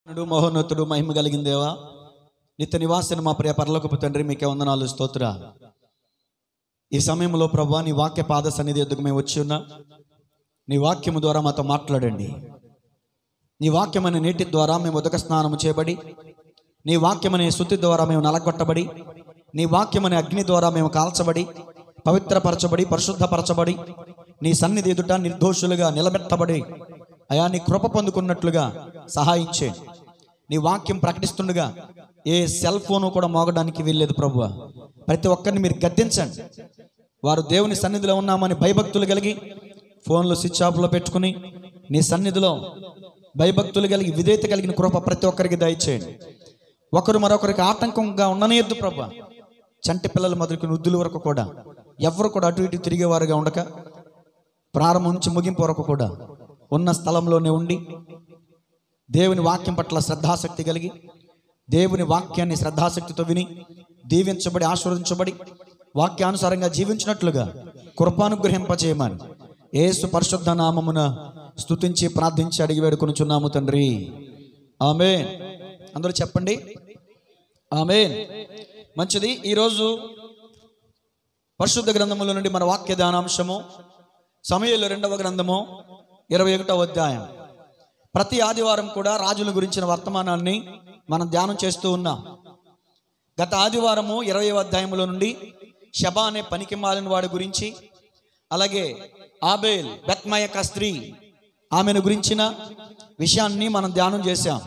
నడు మహోన్నతుడు మహిమ కలిగిన దేవా నిత్య నివాసిన మా ప్రియ పరలోకపు తండ్రి మీకే వందనాలు స్తోత్ర ఈ సమయంలో ప్రభా నీ వాక్య పాద సన్నిధి ఎద్దుకు మేము వచ్చి ఉన్నా నీ వాక్యము ద్వారా మాతో మాట్లాడండి నీ వాక్యమనే నీటి ద్వారా మేము ఉదక స్నానము చేయబడి నీ వాక్యమనే శుద్ధి ద్వారా మేము నలగొట్టబడి నీ వాక్యమనే అగ్ని ద్వారా మేము కాల్చబడి పవిత్రపరచబడి పరిశుద్ధపరచబడి నీ సన్నిధి ఎదుట నిర్దోషులుగా నిలబెట్టబడి అయా నీ కృప పొందుకున్నట్లుగా సహాయించే నీ వాక్యం ప్రకటిస్తుండగా ఏ సెల్ ఫోను కూడా మోగడానికి వీల్లేదు ప్రభువ ప్రతి ఒక్కరిని మీరు గద్దించండి వారు దేవుని సన్నిధిలో ఉన్నామని భయభక్తులు కలిగి ఫోన్లు స్విచ్ ఆఫ్లో పెట్టుకుని నీ సన్నిధిలో భయభక్తులు కలిగి విధేయత కలిగిన కృప ప్రతి ఒక్కరికి దయచేయండి ఒకరు మరొకరికి ఆటంకంగా ఉండనేయద్దు ప్రభు చంటి పిల్లలు మొదలుకుని వృద్ధుల వరకు కూడా ఎవరు కూడా అటు ఇటు తిరిగేవారుగా ఉండక ప్రారంభం నుంచి ముగింపు వరకు కూడా ఉన్న స్థలంలోనే ఉండి దేవుని వాక్యం పట్ల శ్రద్ధాసక్తి కలిగి దేవుని వాక్యాన్ని శ్రద్ధాసక్తితో విని దీవించబడి ఆశీర్వదించబడి వాక్యానుసారంగా జీవించినట్లుగా కృపానుగ్రహింపజేయమని ఏసు పరిశుద్ధ నామమున స్తుతించి ప్రార్థించి అడిగి వేడుకొనుచున్నాము తండ్రి ఆమె అందరూ చెప్పండి ఆమె మంచిది ఈరోజు పరిశుద్ధ గ్రంథముల నుండి మన వాక్య ధ్యానాంశము సమయంలో రెండవ గ్రంథము ఇరవై ఒకటవ అధ్యాయం ప్రతి ఆదివారం కూడా రాజుల గురించిన వర్తమానాన్ని మనం ధ్యానం చేస్తూ ఉన్నాం గత ఆదివారము ఇరవై అధ్యాయంలో నుండి షబా అనే పనికి మాలిన వాడి గురించి అలాగే ఆబేల్ బెత్మయక స్త్రీ ఆమెను గురించిన విషయాన్ని మనం ధ్యానం చేశాం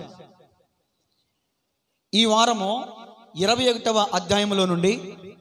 ఈ వారము ఇరవై ఒకటవ అధ్యాయంలో నుండి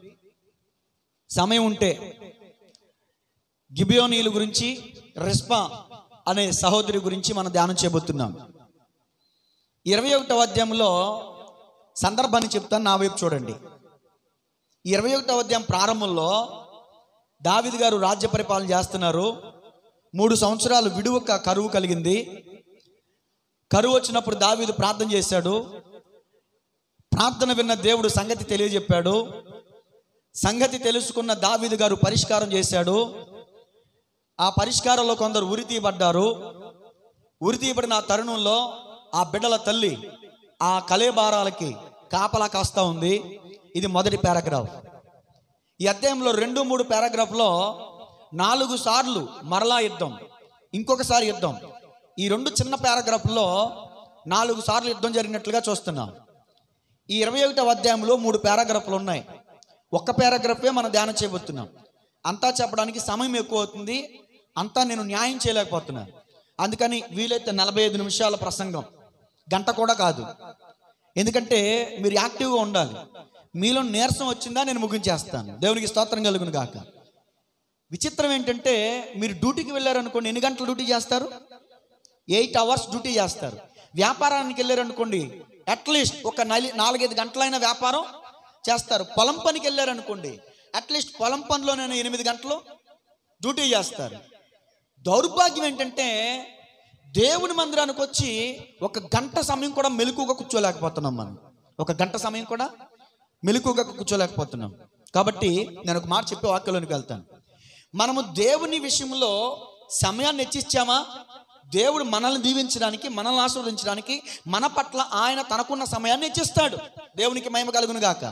సమయం ఉంటే గిబియోనీల గురించి రెస్పా అనే సహోదరి గురించి మనం ధ్యానం చేయబోతున్నాం ఇరవై ఒకటవ అధ్యాయంలో సందర్భాన్ని చెప్తాను నా వైపు చూడండి ఇరవై ఒకటవ అధ్యాయం ప్రారంభంలో దావిద్ గారు రాజ్య పరిపాలన చేస్తున్నారు మూడు సంవత్సరాలు విడువక కరువు కలిగింది కరువు వచ్చినప్పుడు దావీదు ప్రార్థన చేశాడు ప్రార్థన విన్న దేవుడు సంగతి తెలియజెప్పాడు సంగతి తెలుసుకున్న దావీదు గారు పరిష్కారం చేశాడు ఆ పరిష్కారంలో కొందరు ఉరి తీయబడ్డారు ఉరి తీయబడిన ఆ తరుణంలో ఆ బిడ్డల తల్లి ఆ కలేబారాలకి కాపలా కాస్తా ఉంది ఇది మొదటి పారాగ్రాఫ్ ఈ అధ్యాయంలో రెండు మూడు పారాగ్రాఫ్లో నాలుగు సార్లు మరలా యుద్ధం ఇంకొకసారి యుద్ధం ఈ రెండు చిన్న పారాగ్రాఫ్లో నాలుగు సార్లు యుద్ధం జరిగినట్లుగా చూస్తున్నాం ఈ ఇరవై ఒకటవ అధ్యాయంలో మూడు పారాగ్రాఫ్లు ఉన్నాయి ఒక్క పారాగ్రాఫే మనం ధ్యానం చేయబోతున్నాం అంతా చెప్పడానికి సమయం ఎక్కువ అవుతుంది అంతా నేను న్యాయం చేయలేకపోతున్నాను అందుకని వీలైతే నలభై ఐదు నిమిషాల ప్రసంగం గంట కూడా కాదు ఎందుకంటే మీరు యాక్టివ్గా ఉండాలి మీలో నీరసం వచ్చిందా నేను ముగించేస్తాను దేవునికి స్తోత్రం కలుగును గాక విచిత్రం ఏంటంటే మీరు డ్యూటీకి వెళ్ళారనుకోండి ఎన్ని గంటలు డ్యూటీ చేస్తారు ఎయిట్ అవర్స్ డ్యూటీ చేస్తారు వ్యాపారానికి వెళ్ళారనుకోండి అట్లీస్ట్ ఒక నలి నాలుగైదు గంటలైన వ్యాపారం చేస్తారు పొలం పనికి వెళ్ళారనుకోండి అట్లీస్ట్ పొలం పనిలోనైనా ఎనిమిది గంటలు డ్యూటీ చేస్తారు దౌర్భాగ్యం ఏంటంటే దేవుని మందిరానికి వచ్చి ఒక గంట సమయం కూడా మెలకుగా కూర్చోలేకపోతున్నాం మనం ఒక గంట సమయం కూడా మెలకుగా కూర్చోలేకపోతున్నాం కాబట్టి నేను ఒక మాట చెప్పే వాక్యంలోనికి వెళ్తాను మనము దేవుని విషయంలో సమయాన్ని హెచ్చిచ్చామా దేవుడు మనల్ని దీవించడానికి మనల్ని ఆశీర్వదించడానికి మన పట్ల ఆయన తనకున్న సమయాన్ని హెచ్చిస్తాడు దేవునికి మహిమ కలుగును గాక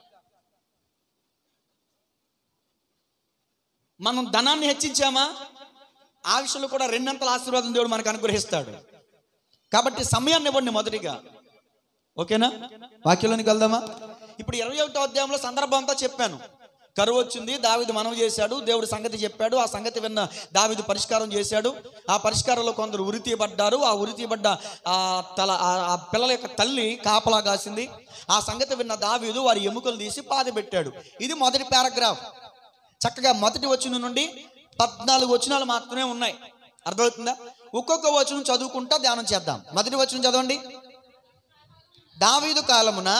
మనం ధనాన్ని హెచ్చించామా ఆ విషయంలో కూడా రెండంతల ఆశీర్వాదం దేవుడు మనకు అనుగ్రహిస్తాడు కాబట్టి సమయాన్ని ఇవ్వండి మొదటిగా ఓకేనా వాక్యంలోనికి వెళ్దామా ఇప్పుడు ఇరవై ఒకటో అధ్యాయంలో సందర్భం అంతా చెప్పాను కరువు వచ్చింది దావిదు మనవి చేశాడు దేవుడు సంగతి చెప్పాడు ఆ సంగతి విన్న దావిదు పరిష్కారం చేశాడు ఆ పరిష్కారంలో కొందరు ఉరి తీయబడ్డారు ఆ ఉరి తీయబడ్డ ఆ తల ఆ- ఆ పిల్లల యొక్క తల్లి కాపలా కాసింది ఆ సంగతి విన్న దావీదు వారి ఎముకలు తీసి పాతి పెట్టాడు ఇది మొదటి పారాగ్రాఫ్ చక్కగా మొదటి వచనం నుండి పద్నాలుగు వచనాలు మాత్రమే ఉన్నాయి అర్థమవుతుందా ఒక్కొక్క వచనం చదువుకుంటా ధ్యానం చేద్దాం మొదటి వచనం చదవండి దావీదు కాలమున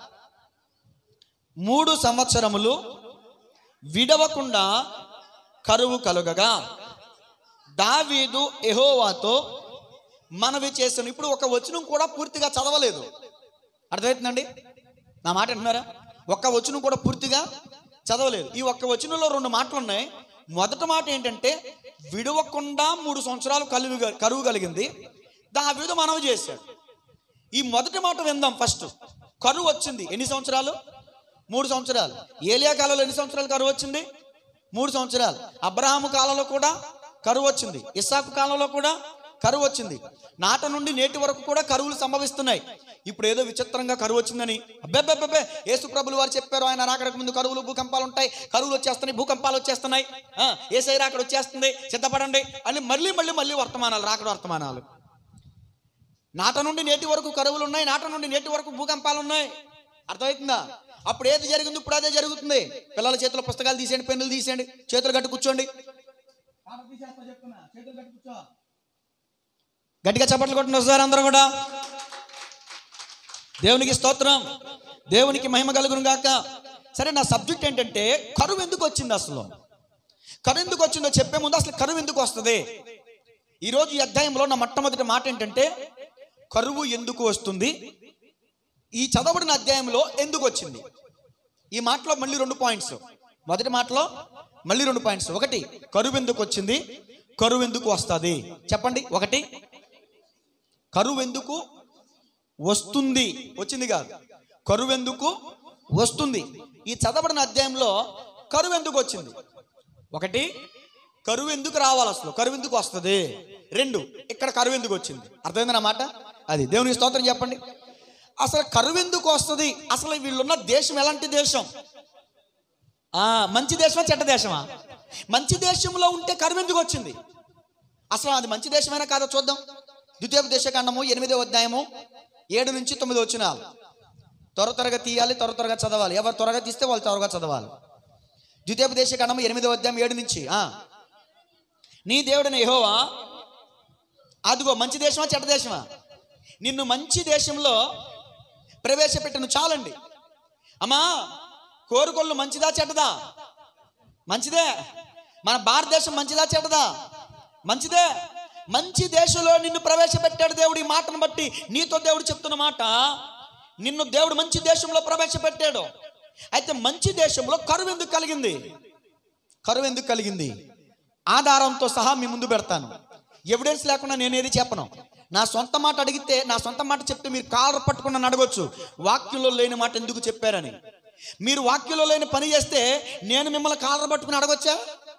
మూడు సంవత్సరములు విడవకుండా కరువు కలుగగా దావీదు ఎహోవాతో మనవి చేశాను ఇప్పుడు ఒక వచనం కూడా పూర్తిగా చదవలేదు అర్థమవుతుందండి నా మాట అంటున్నారా ఒక్క వచనం కూడా పూర్తిగా చదవలేదు ఈ ఒక్క వచనంలో రెండు మాటలు ఉన్నాయి మొదటి మాట ఏంటంటే విడవకుండా మూడు సంవత్సరాలు కలువు కరువు కలిగింది దావీదు మనవి చేశాడు ఈ మొదటి మాట విందాం ఫస్ట్ కరువు వచ్చింది ఎన్ని సంవత్సరాలు మూడు సంవత్సరాలు ఏలియా కాలంలో ఎన్ని సంవత్సరాలు కరువు వచ్చింది మూడు సంవత్సరాలు అబ్రహాము కాలంలో కూడా కరువు వచ్చింది ఇస్సాకు కాలంలో కూడా కరువు వచ్చింది నాట నుండి నేటి వరకు కూడా కరువులు సంభవిస్తున్నాయి ఇప్పుడు ఏదో విచిత్రంగా కరువు వచ్చిందని అబ్బెబ్బెబ్బే యేసు ప్రభులు వారు చెప్పారు ఆయన రాకడకు ముందు కరువులు భూకంపాలు ఉంటాయి కరువులు వచ్చేస్తున్నాయి భూకంపాలు వచ్చేస్తున్నాయి ఆ, ఏసై రాకడ వచ్చేస్తుంది సిద్ధపడండి అని మళ్ళీ మళ్ళీ మళ్ళీ వర్తమానాలు రాకడ వర్తమానాలు నాట నుండి నేటి వరకు కరువులు ఉన్నాయి నాట నుండి నేటి వరకు భూకంపాలు ఉన్నాయి అర్థమవుతుందా అప్పుడు ఏది జరిగింది ఇప్పుడు అదే జరుగుతుంది పిల్లల చేతిలో పుస్తకాలు తీసేయండి పెన్నులు తీసేయండి చేతులు కట్టు కూర్చోండి గట్టిగా చప్పట్లు కొట్టిన సార్ అందరూ కూడా దేవునికి స్తోత్రం దేవునికి మహిమ కలుగును గాక సరే నా సబ్జెక్ట్ ఏంటంటే కరువు ఎందుకు వచ్చింది అసలు కరువు ఎందుకు వచ్చిందో చెప్పే ముందు అసలు కరువు ఎందుకు వస్తుంది ఈరోజు ఈ అధ్యాయంలో నా మొట్టమొదటి మాట ఏంటంటే కరువు ఎందుకు వస్తుంది ఈ చదవబడిన అధ్యాయంలో ఎందుకు వచ్చింది ఈ మాటలో మళ్ళీ రెండు పాయింట్స్ మొదటి మాటలో మళ్ళీ రెండు పాయింట్స్ ఒకటి కరువు ఎందుకు వచ్చింది కరువు ఎందుకు వస్తుంది చెప్పండి ఒకటి కరువు ఎందుకు వస్తుంది వచ్చింది కాదు కరువు ఎందుకు వస్తుంది ఈ చదవబడిన అధ్యాయంలో కరువు ఎందుకు వచ్చింది ఒకటి కరువు ఎందుకు రావాలి అసలు కరువు ఎందుకు వస్తుంది రెండు ఇక్కడ కరువు ఎందుకు వచ్చింది అర్థమైంది నా మాట అది దేవునికి స్తోత్రం చెప్పండి అసలు కరువు ఎందుకు వస్తుంది అసలు వీళ్ళున్న దేశం ఎలాంటి దేశం ఆ మంచి దేశమా చెడ్డ దేశమా మంచి దేశంలో ఉంటే కరువు ఎందుకు వచ్చింది అసలు అది మంచి దేశమైనా కాదో చూద్దాం ద్వితీయోపదేశకాండము ఎనిమిదో అధ్యాయము ఏడు నుంచి తొమ్మిది వచ్చినాలు త్వర త్వరగా తీయాలి త్వర త్వరగా చదవాలి ఎవరు త్వరగా తీస్తే వాళ్ళు త్వరగా చదవాలి ద్వితీయోపదేశకాండము ఎనిమిదో అధ్యాయం ఏడు నుంచి ఆ. నీ దేవుడిని యెహోవా అదిగో మంచి దేశమా చెడ్డ దేశమా నిన్ను మంచి దేశంలో ప్రవేశపెట్టను చాలండి అమ్మా కోరుకొల్లు మంచిదా చెడ్డదా మంచిదే మన భారతదేశం మంచిదా చెడ్డదా మంచిదే మంచి దేశంలో నిన్ను ప్రవేశపెట్టాడు దేవుడు ఈ మాటను బట్టి నీతో దేవుడు చెప్తున్న మాట నిన్ను దేవుడు మంచి దేశంలో ప్రవేశపెట్టాడు అయితే మంచి దేశంలో కరువు ఎందుకు కలిగింది కరువు ఎందుకు కలిగింది ఆధారంతో సహా మీ ముందు పెడతాను ఎవిడెన్స్ లేకుండా నేనేది చెప్పను నా సొంత మాట అడిగితే నా సొంత మాట చెప్తే మీరు కాలర్ పట్టుకుని నన్ను అడగొచ్చు వాక్యంలో లేని మాట ఎందుకు చెప్పారని మీరు వాక్యంలో లేని పని చేస్తే నేను మిమ్మల్ని కాలర్ పట్టుకుని అడగొచ్చా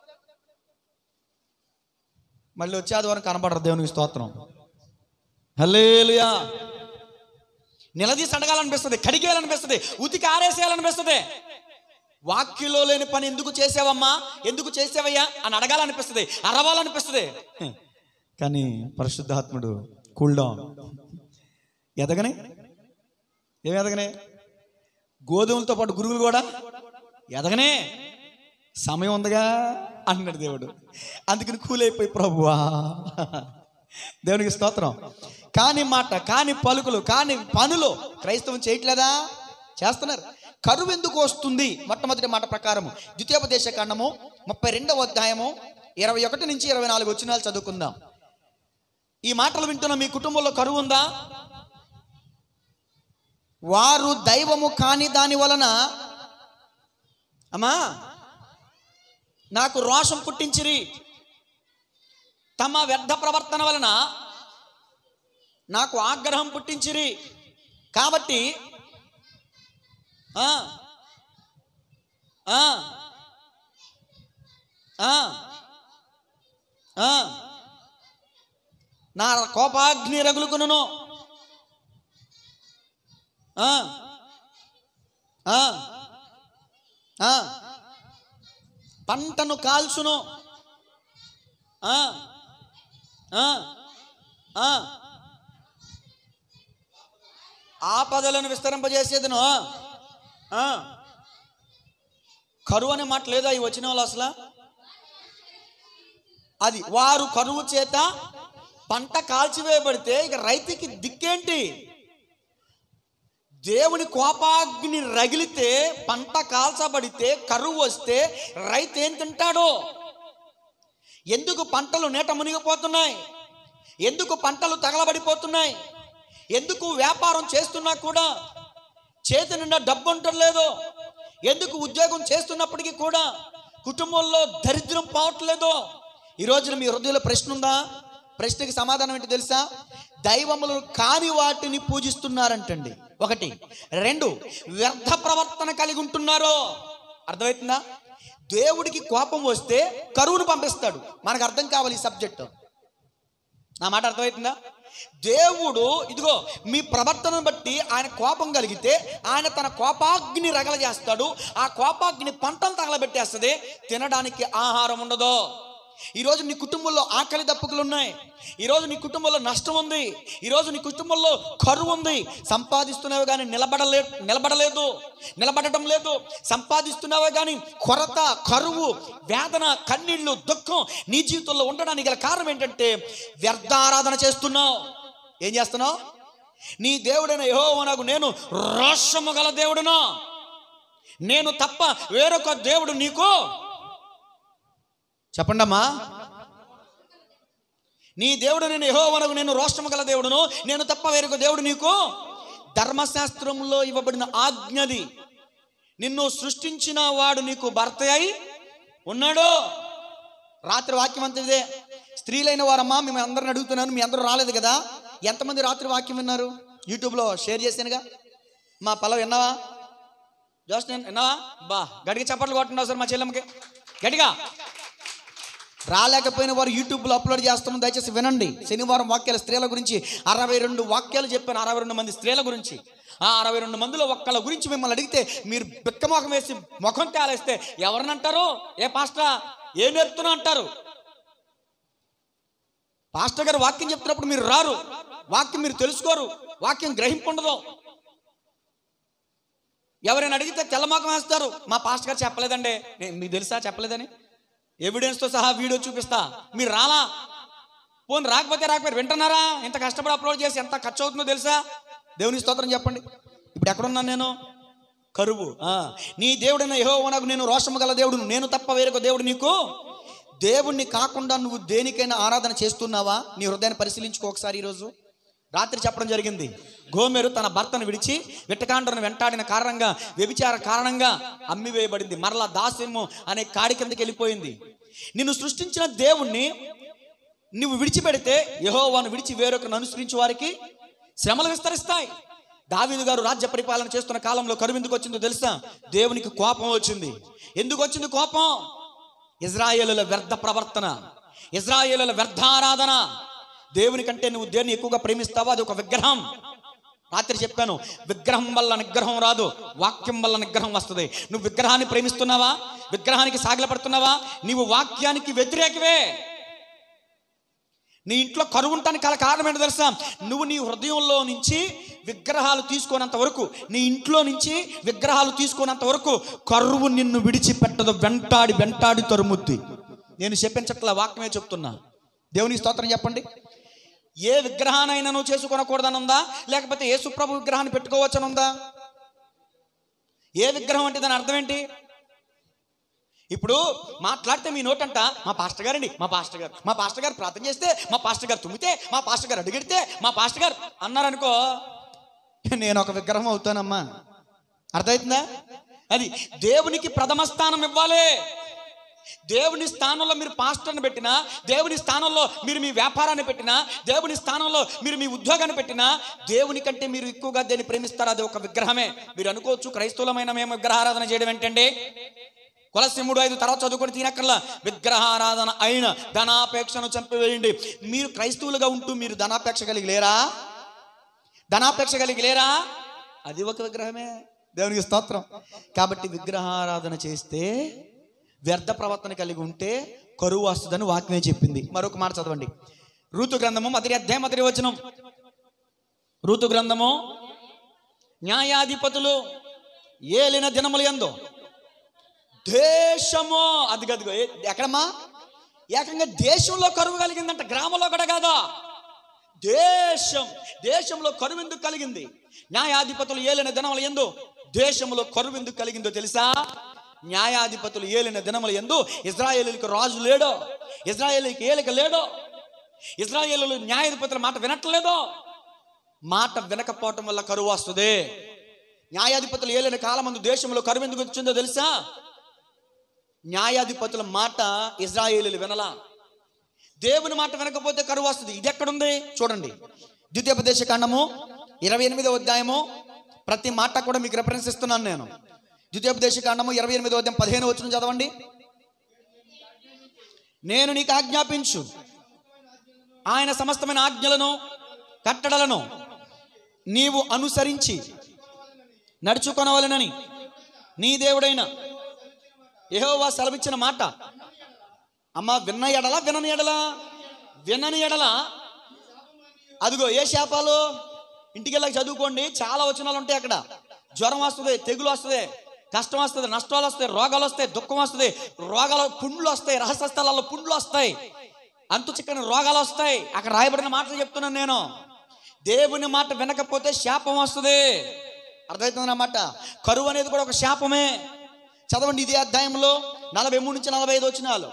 మళ్ళీ వచ్చే ఆదివారం కనబడరు దేవునికి స్తోత్రం హల్లేలుయా నిలదీసి అడగాలనిపిస్తుంది కడిగేయాలనిపిస్తుంది ఉతికి ఆరేసేయాలనిపిస్తుంది వాక్యంలో లేని పని ఎందుకు చేసావమ్మా ఎందుకు చేసావయ్యా అని అడగాలనిపిస్తుంది అరవాలనిపిస్తుంది కానీ పరిశుద్ధాత్ముడు కూల్ డౌన్ ఎదగనే ఏం ఎదగనే గోధుమలతో పాటు గురువులు కూడా ఎదగనే సమయం ఉందిగా అన్నాడు దేవుడు అందుకని కూలైపోయి ప్రభువా దేవునికి స్తోత్రం కాని మాట కాని పలుకులు కాని పనులు క్రైస్తవం చేయట్లేదా చేస్తున్నారు కరువు ఎందుకు వస్తుంది మొట్టమొదటి మాట ప్రకారము ద్వితీయోపదేశ కాండము ముప్పై రెండవ అధ్యాయము ఇరవై ఒకటి నుంచి ఇరవై నాలుగు వచ్చినాలు చదువుకుందాం ఈ మాటలు వింటున్న మీ కుటుంబంలో కరువు ఉందా వారు దైవము కాని దాని వలన అమ్మా నాకు రోషం పుట్టించిరి తమ వ్యర్థ ప్రవర్తన వలన నాకు ఆగ్రహం పుట్టించిరి కాబట్టి ఆ, ఆ, ఆ, ఆ, నా కోపాగ్ని రగులుకును ఆ, ఆ, ఆ, పంటను కాల్చును ఆ, ఆ, ఆ. ఆపదలను విస్తరింపజేసేదను ఆ. కరువు అనే మాట లేదా ఈ వచ్చిన వాళ్ళు అసలు అది వారు కరువు చేత పంట కాల్చివేయబడితే ఇక రైతుకి దిక్కేంటి దేవుని కోపాగ్ని రగిలితే పంట కాల్చబడితే కరువు వస్తే రైతు ఏం తింటాడో ఎందుకు పంటలు నీట మునిగిపోతున్నాయి ఎందుకు పంటలు తగలబడిపోతున్నాయి ఎందుకు వ్యాపారం చేస్తున్నా కూడా చేతి నిండా డబ్బు ఉండట్లేదు ఎందుకు ఉద్యోగం చేస్తున్నప్పటికీ కూడా కుటుంబంలో దరిద్రం పోవట్లేదు ఈ రోజున మీ హృదయంలో ప్రశ్న ఉందా ప్రశ్నకి సమాధానం ఏంటి తెలుసా దైవములను కాని వాటిని పూజిస్తున్నారంటండి ఒకటి రెండు వ్యర్థ ప్రవర్తన కలిగి ఉంటున్నారు అర్థమవుతుందా దేవుడికి కోపం వస్తే కరువును పంపిస్తాడు మనకు అర్థం కావాలి ఈ సబ్జెక్టు నా మాట అర్థమవుతుందా దేవుడు ఇదిగో మీ ప్రవర్తనను బట్టి ఆయన కోపం కలిగితే ఆయన తన కోపాగ్ని రగలజేస్తాడు ఆ కోపాగ్ని పంటను తగలబెట్టేస్తుంది తినడానికి ఆహారం ఉండదు ఈరోజు నీ కుటుంబంలో ఆకలి దప్పుకులు ఉన్నాయి ఈరోజు నీ కుటుంబంలో నష్టం ఉంది ఈరోజు నీ కుటుంబంలో కరువు ఉంది సంపాదిస్తున్నావు కానీ నిలబడలే నిలబడలేదు నిలబడటం లేదు సంపాదిస్తున్నావే కానీ కొరత కరువు వేదన కన్నీళ్లు దుఃఖం నీ జీవితంలో ఉండడానికి గల కారణం ఏంటంటే వ్యర్థ ఆరాధన చేస్తున్నావు ఏం చేస్తున్నావు నీ దేవుడైన యెహోవానగు నేను రోషము గల దేవుడును నేను తప్ప వేరొక దేవుడు నీకు చెప్పండమ్మా నీ దేవుడు నేను యెహోవానగు నేను రోషము గల దేవుడును నేను తప్ప వేరొక దేవుడు నీకు ధర్మశాస్త్రంలో ఇవ్వబడిన ఆజ్ఞది నిన్ను సృష్టించిన వాడు నీకు భర్త అయి ఉన్నాడు రాత్రి వాక్యం అంతా ఇదే స్త్రీలైన వారమ్మా మేము అందరిని అడుగుతున్నాను మీ అందరూ రాలేదు కదా ఎంతమంది రాత్రి వాక్యం విన్నారు యూట్యూబ్లో షేర్ చేశానుగా మా పల్లవి విన్నావా జోస్ నేను విన్నావా బా గడిగా చప్పట్లు కొట్టున్నావు సార్ మా చెల్లెమ్మకి గట్టిగా రాలేకపోయిన వారు యూట్యూబ్లో అప్లోడ్ చేస్తున్నాం దయచేసి వినండి శనివారం వాక్యాల స్త్రీల గురించి అరవై రెండు వాక్యాలు చెప్పాను అరవై రెండు మంది స్త్రీల గురించి ఆ అరవై రెండు మందిలో ఒక్కళ్ళ గురించి మిమ్మల్ని అడిగితే మీరు బిక్కమొఖం వేసి ముఖం తేలేస్తే ఎవరినంటారు ఏ పాస్టా ఏ నేర్పుతున్నా అంటారు పాస్టర్ గారు వాక్యం చెప్తున్నప్పుడు మీరు రారు వాక్యం మీరు తెలుసుకోరు వాక్యం గ్రహింపుండదు ఎవరైనా అడిగితే తెల్లమొఖం వేస్తారు మా పాస్టర్ గారు చెప్పలేదండి నేను మీకు తెలుసా చెప్పలేదని ఎవిడెన్స్తో సహా వీడియో చూపిస్తా మీరు రాలా పోనీ రాకపోతే రాకపోయారు వింటున్నారా ఇంత కష్టపడి అప్లోడ్ చేసి ఎంత ఖర్చు అవుతుందో తెలుసా దేవుని స్తోత్రం చెప్పండి ఇప్పుడు ఎక్కడున్నాను నేను కరువు ఆ, నీ దేవుడైన యెహోవానకు నేను రోషము గల దేవుడు నేను తప్ప వేరొక దేవుడు నీకు దేవుణ్ణి కాకుండా నువ్వు దేనికైనా ఆరాధన చేస్తున్నావా నీ హృదయాన్ని పరిశీలించుకో ఒకసారి ఈరోజు రాత్రి చెప్పడం జరిగింది గోమెరు తన భర్తను విడిచి విట్టకాండను వెంటాడిన కారణంగా వ్యభిచార కారణంగా అమ్మివేయబడింది మరలా దాస్యము అనే కాడి కిందకి వెళ్ళిపోయింది నిన్ను సృష్టించిన దేవుణ్ణి నువ్వు విడిచిపెడితే యహోవాను విడిచి వేరొకరు అనుసరించి వారికి శ్రమలు విస్తరిస్తాయి దావీదు గారు రాజ్య పరిపాలన చేస్తున్న కాలంలో కరువు ఎందుకు వచ్చిందో తెలుసా దేవునికి కోపం వచ్చింది ఎందుకు వచ్చింది కోపం ఇజ్రాయేలుల వ్యర్థ ప్రవర్తన ఇజ్రాయేలుల వ్యర్థారాధన దేవుని కంటే నువ్వు దేన్ని ఎక్కువగా ప్రేమిస్తావో అది ఒక విగ్రహం రాత్రి చెప్పాను విగ్రహం వల్ల నిగ్రహం రాదు వాక్యం వల్ల నిగ్రహం వస్తుంది నువ్వు విగ్రహాన్ని ప్రేమిస్తున్నావా విగ్రహానికి సాగిలపడుతున్నావా నీవు వాక్యానికి వ్యతిరేకవే నీ ఇంట్లో కరువు ఉండటానికి గల కారణం ఏంటో తెలుసా నువ్వు నీ హృదయంలో నుంచి విగ్రహాలు తీసుకున్నంత వరకు నీ ఇంట్లో నుంచి విగ్రహాలు తీసుకున్నంత వరకు కరువు నిన్ను విడిచిపెట్టదు వెంటాడి వెంటాడి తరుముద్ది నేను చెప్పించట్ల వాక్యమే చెప్తున్నా దేవుని స్తోత్రం చెప్పండి ఏ విగ్రహానైనా నువ్వు చేసుకొనకూడదని ఉందా లేకపోతే ఏ సుప్రభు విగ్రహాన్ని పెట్టుకోవచ్చని ఉందా ఏ విగ్రహం అంటే దాని అర్థం ఏంటి ఇప్పుడు మాట్లాడితే మీ నోటంట మా పాస్టర్ గారండి మా పాస్టర్ గారు మా పాస్టర్ గారు ప్రార్థన చేస్తే మా పాస్టర్ గారు తుమ్మితే మా పాస్టర్ గారు అడిగిడితే మా పాస్టర్ గారు అన్నారనుకో నేను ఒక విగ్రహం అవుతానమ్మా అర్థమవుతుందా అది దేవునికి ప్రథమ స్థానం ఇవ్వాలి దేవుని స్థానంలో మీరు పాస్టర్ని పెట్టినా దేవుని స్థానంలో మీరు మీ వ్యాపారాన్ని పెట్టినా దేవుని స్థానంలో మీరు మీ ఉద్యోగాన్ని పెట్టినా దేవుని కంటే మీరు ఎక్కువగా దేన్ని ప్రేమిస్తారు అది ఒక విగ్రహమే మీరు అనుకోవచ్చు క్రైస్తవులమైన మేము విగ్రహారాధన చేయడం ఏంటండి కొలసి మూడు ఐదు తర్వాత చదువుకొని తినక్కర్లా విగ్రహారాధన అయిన ధనాపేక్షను చంపివేయండి మీరు క్రైస్తవులుగా ఉంటూ మీరు ధనాపేక్ష కలిగి లేరా ధనాపేక్ష కలిగి లేరా అది ఒక విగ్రహమే దేవునికి స్తోత్రం కాబట్టి విగ్రహారాధన చేస్తే వ్యర్థ ప్రవర్తన కలిగి ఉంటే కరువు వస్తుందని వాక్యమే చెప్పింది మరొక మాట చదవండి ఋతు గ్రంథము మొదటి అధ్యాయం మొదటి వచనం ఋతు గ్రంథము న్యాయాధిపతులు ఏలిన దినములు ఎందు దేశము అది గదిగో ఏ- ఎక్కడమ్మా ఏకంగా దేశంలో కరువు కలిగిందంట గ్రామంలో కూడా కాదా దేశం దేశంలో కరువు ఎందుకు కలిగింది న్యాయాధిపతులు ఏలిన దినముల ఎందు దేశంలో కరువు ఎందుకు కలిగిందో తెలుసా న్యాయాధిపతులు ఏలిన దినముల ఎందు ఇజ్రాయేలీలకు రాజు లేడో ఇజ్రాయేలీకి ఏలిక లేడో ఇజ్రాయేలు న్యాయాధిపతుల మాట వినట్లేదో మాట వినకపోవటం వల్ల కరువు వస్తుంది న్యాయాధిపతులు ఏలిన కాలమందు దేశంలో కరువు ఎందుకు వచ్చిందో తెలుసా న్యాయాధిపతుల మాట ఇజ్రాయేలీలు వినలా దేవుని మాట వినకపోతే కరువు వస్తుంది ఇది ఎక్కడుంది చూడండి ద్వితీయోపదేశ కాండము ఇరవై ఎనిమిదో అధ్యాయము ప్రతి మాట కూడా మీకు రెఫరెన్స్ ఇస్తున్నాను నేను ద్వితీయోపదేశ కాండము ఇరవై ఎనిమిదో అధ్యాయం పదిహేను వచ్చిన చదవండి నేను నీకు ఆజ్ఞాపించు ఆయన సమస్తమైన ఆజ్ఞలను కట్టడలను నీవు అనుసరించి నడుచుకొనవలెనని నీ దేవుడైన యెహోవా సెలవిచ్చిన మాట అమ్మ విన్న ఎడల వినని ఎడల వినని ఎడల అదిగో ఏ శాపాలు ఇంటికి వెళ్ళాక చదువుకోండి చాలా వచనాలు ఉంటాయి అక్కడ జ్వరం వస్తుంది తెగులు వస్తుంది కష్టం వస్తుంది నష్టాలు వస్తాయి రోగాలు వస్తాయి దుఃఖం వస్తుంది రోగాలు పుండ్లు వస్తాయి రహస్య స్థలాల్లో పుండ్లు వస్తాయి అంతు చిక్కని రోగాలు వస్తాయి అక్కడ రాయబడిన మాటలు చెప్తున్నాను నేను దేవుని మాట వినకపోతే శాపం వస్తుంది అర్థమవుతుంది అన్నమాట కరువు అనేది కూడా ఒక శాపమే చదవండి ఇదే అధ్యాయంలో నలభై మూడు నుంచి నలభై ఐదు వచ్చినాలు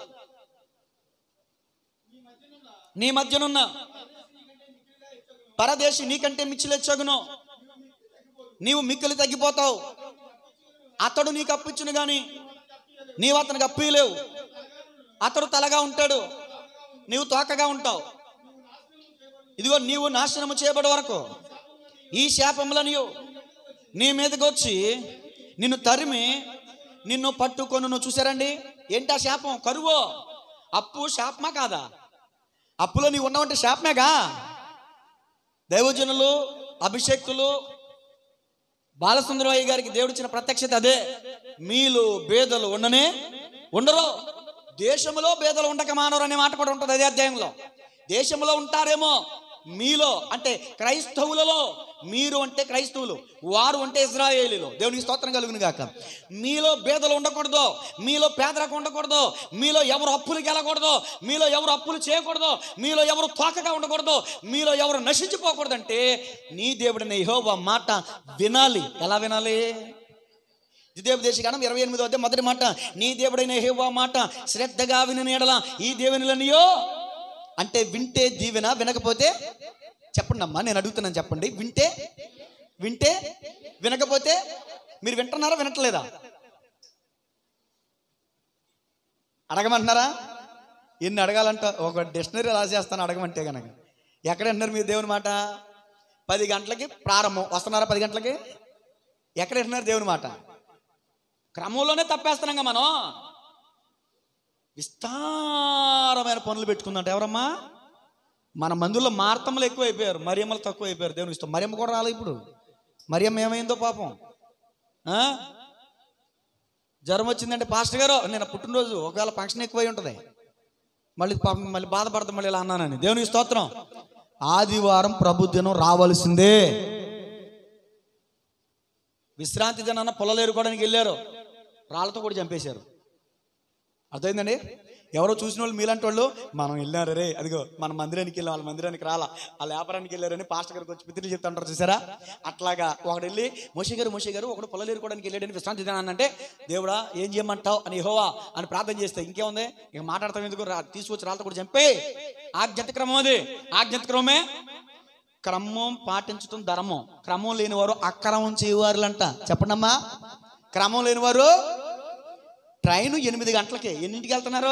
నీ మధ్యనున్న పరదేశి నీకంటే మిచ్చిలెచ్చగును నీవు మిక్కిలి తగ్గిపోతావు అతడు నీకు అప్పించును గాని నీవు అతనికి అప్పీలేవు అతడు తలగా ఉంటాడు నీవు తోకగా ఉంటావు ఇదిగో నీవు నాశనము చేయబడి వరకు ఈ శాపముల నీవు నీ మీదకి వచ్చి నిన్ను తరిమి నిన్ను పట్టుకొని నువ్వు చూసారండి ఏంటి ఆ శాపం కరువు అప్పు శాపమా కాదా అప్పులో నీవు ఉన్నావంటే శాపమేగా దైవజనులు అభిషేక్తులు బాలసుందరయ్య గారికి దేవుడిచ్చిన ప్రత్యక్షత అదే మీలో బేదలు ఉండనే ఉండరు దేశంలో బేదలు ఉండక మానరు అనే మాట కూడా ఉంటుంది అదే అధ్యాయంలో దేశంలో ఉంటారేమో మీలో అంటే క్రైస్తవులలో మీరు అంటే క్రైస్తవులు వారు అంటే ఇజ్రాయేలీలు దేవునికి స్తోత్రం కలుగును గాక మీలో బేదలు ఉండకూడదు మీలో పేదలకు ఉండకూడదు మీలో ఎవరు అప్పులకి వెళ్ళకూడదు మీలో ఎవరు అప్పులు చేయకూడదు మీలో ఎవరు తోకగా ఉండకూడదు మీలో ఎవరు నశించిపోకూడదు అంటే నీ దేవుడిని యెహోవా మాట వినాలి ఎలా వినాలి ద్వితీయోపదేశ కాలం ఇరవై ఎనిమిదో అధ్యాయం మొదటి మాట నీ దేవుడైన యెహోవా మాట శ్రద్ధగా విని నీడల ఈ దేవునిలనియో అంటే వింటే దీవెన వినకపోతే చెప్పండి అమ్మా నేను అడుగుతున్నాను చెప్పండి వింటే వింటే వినకపోతే మీరు వింటున్నారా వినట్లేదా అడగమంటున్నారా ఎన్ని అడగాలంట ఒక డిక్షనరీ రాసేస్తాను అడగమంటే కనుక ఎక్కడ అంటున్నారు మీరు దేవుని మాట పది గంటలకి ప్రారంభం వస్తున్నారా పది గంటలకి ఎక్కడ వింటున్నారు దేవుని మాట క్రమంలోనే తప్పేస్తున్నాం కదా మనం విస్తారమైన పనులు పెట్టుకుందంట ఎవరమ్మా మన మందుల్లో మార్తమ్మలు ఎక్కువ అయిపోయారు మరియమ్మలు తక్కువ అయిపోయారు దేవుని ఇష్టం మరియమ్మ కూడా రాలే ఇప్పుడు మరియమ్మ ఏమైందో పాపం ఆ? జ్వరం వచ్చిందంటే పాస్టర్ గారు నేను పుట్టినరోజు ఒకవేళ ఫంక్షన్ ఎక్కువై ఉంటుంది మళ్ళీ పాపం మళ్ళీ బాధపడతాం మళ్ళీ ఇలా అన్నానని దేవుని స్తోత్రం ఆదివారం ప్రభు దినం రావాల్సిందే విశ్రాంతి దినాన పొలలేరుకోవడానికి వెళ్ళారు రాళ్ళతో కూడా చంపేశారు అర్థమైందండి ఎవరో చూసిన వాళ్ళు మీలాంటి వాళ్ళు మనం వెళ్ళారు రే అదిగో మన మందిరానికి వెళ్ళాం వాళ్ళ మందిరానికి రాలా వాళ్ళ వ్యాపారానికి వెళ్ళారని పాస్టర్ గారికి వచ్చి పిత్రులు చెప్తుంటారు చూసారా అట్లాగా ఒకడు వెళ్ళి మోషి గారు మోషి గారు ఒకడు పొలలేరుకోవడానికి వెళ్ళాడని విశ్రాంతి దినాన్ని అంటే దేవుడా ఏం చేయమంటావు అని హోవా అని ప్రార్థన చేస్తే ఇంకేముంది ఇక మాట్లాడతాం ఎందుకు రా తీసుకొచ్చి రాళ్ళతో కూడా చంపే ఆజ్ఞత క్రమం అది ఆజ్ఞత క్రమమే క్రమం పాటించడం ధర్మం క్రమం లేనివారు అక్రమం చేయవారులంట చెప్పండమ్మా క్రమం లేనివారు ట్రైన్ ఎనిమిది గంటలకి ఎన్నింటికి వెళ్తున్నారు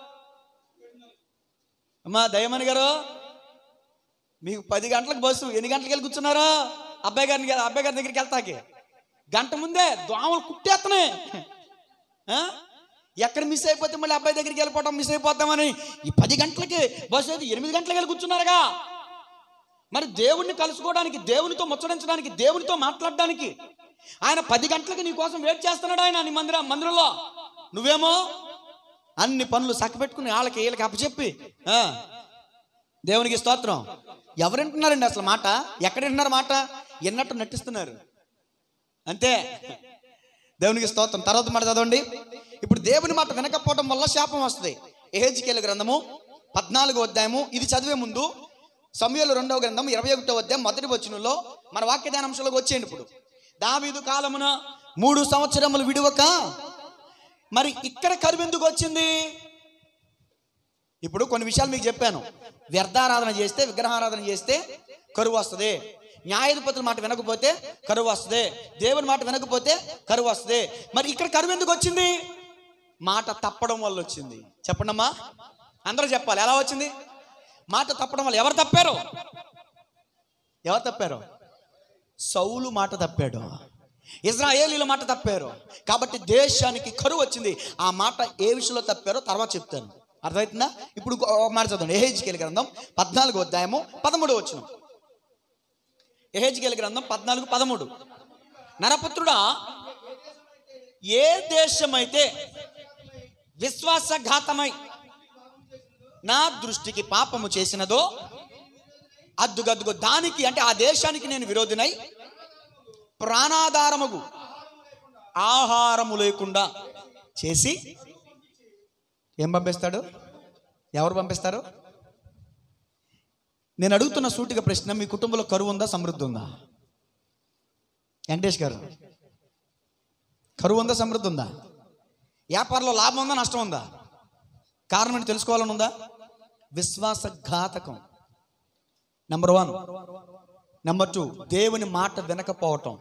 అమ్మా దయమణి గారు మీకు పది గంటలకు బస్సు ఎన్ని గంటలకు వెళ్ళి కూర్చున్నారు అబ్బాయి గారిని అబ్బాయి గారి దగ్గరికి వెళ్తాకి గంట ముందే దోమలు కుట్టేస్తున్నాయి ఆ? ఎక్కడ మిస్ అయిపోతే మళ్ళీ అబ్బాయి దగ్గరికి వెళ్ళిపోవడం మిస్ అయిపోతామని ఈ పది గంటలకి బస్సు అయితే ఎనిమిది గంటలకు వెళ్ళి కూర్చున్నారుగా మరి దేవుణ్ణి కలుసుకోవడానికి దేవునితో ముచ్చడించడానికి దేవునితో మాట్లాడడానికి ఆయన పది గంటలకి నీ కోసం వెయిట్ చేస్తున్నాడు ఆయన నీ మందిర మందిరంలో నువ్వేమో అన్ని పనులు సక్కపెట్టుకుని వాళ్ళకి వీళ్ళకి అప్పచెప్పి ఆ, దేవునికి స్తోత్రం ఎవరు వింటున్నారండి అసలు మాట ఎక్కడ వింటున్నారు మాట ఎన్నట్టు నటిస్తున్నారు అంతే దేవునికి స్తోత్రం తర్వాత మాట చదవండి ఇప్పుడు దేవుని మాట వినకపోవడం వల్ల శాపం వస్తుంది ఎహెజ్కేల గ్రంథము పద్నాలుగో అధ్యాయము ఇది చదివే ముందు సమయంలో రెండవ గ్రంథం ఇరవై ఒకటో అధ్యాయం మొదటి వచనంలో మన వాక్యదానాంశంలోకి వచ్చేయండి ఇప్పుడు దావీదు కాలమున మూడు సంవత్సరములు విడువక మరి ఇక్కడ కరువు ఎందుకు వచ్చింది ఇప్పుడు కొన్ని విషయాలు మీకు చెప్పాను వ్యర్థారాధన చేస్తే విగ్రహారాధన చేస్తే కరువు వస్తుంది న్యాయాధిపతుల మాట వినకపోతే కరువు వస్తుంది దేవుని మాట వినకపోతే కరువు వస్తుంది మరి ఇక్కడ కరువు ఎందుకు వచ్చింది మాట తప్పడం వల్ల వచ్చింది చెప్పండమ్మా అందరూ చెప్పాలి ఎలా వచ్చింది మాట తప్పడం వల్ల ఎవరు తప్పారు ఎవరు తప్పారు సౌలు మాట తప్పాడు ఇజ్రాయేలీల మాట తప్పారు కాబట్టి దేశానికి కరువు వచ్చింది ఆ మాట ఏ విషయంలో తప్పారో తర్వాత చెప్తాను అర్థమవుతుందా ఇప్పుడు ఒక మాట చదవండి ఏహెచ్కేల్ గ్రంథం పద్నాలుగు అధ్యాయము పదమూడు వచ్చిన ఏహెచ్కేల్ గ్రంథం పద్నాలుగు పదమూడు నరపుత్రుడా ఏ దేశమైతే విశ్వాసఘాతమై నా దృష్టికి పాపము చేసినదో అద్దుగద్దుగు దానికి అంటే ఆ దేశానికి నేను విరోధినై ప్రాణాధారముగు ఆహారము లేకుండా చేసి ఏం పంపిస్తాడు ఎవరు పంపిస్తారు నేను అడుగుతున్న సూటిగా ప్రశ్న మీ కుటుంబంలో కరువు ఉందా సమృద్ధి ఉందా వెంకటేష్ గారు కరువు ఉందా సమృద్ధి ఉందా వ్యాపారంలో లాభం ఉందా నష్టం ఉందా కారణం ఏంటి తెలుసుకోవాలని ఉందా విశ్వాసఘాతకం నెంబర్ వన్ నెంబర్ టూ దేవుని మాట వినకపోవటం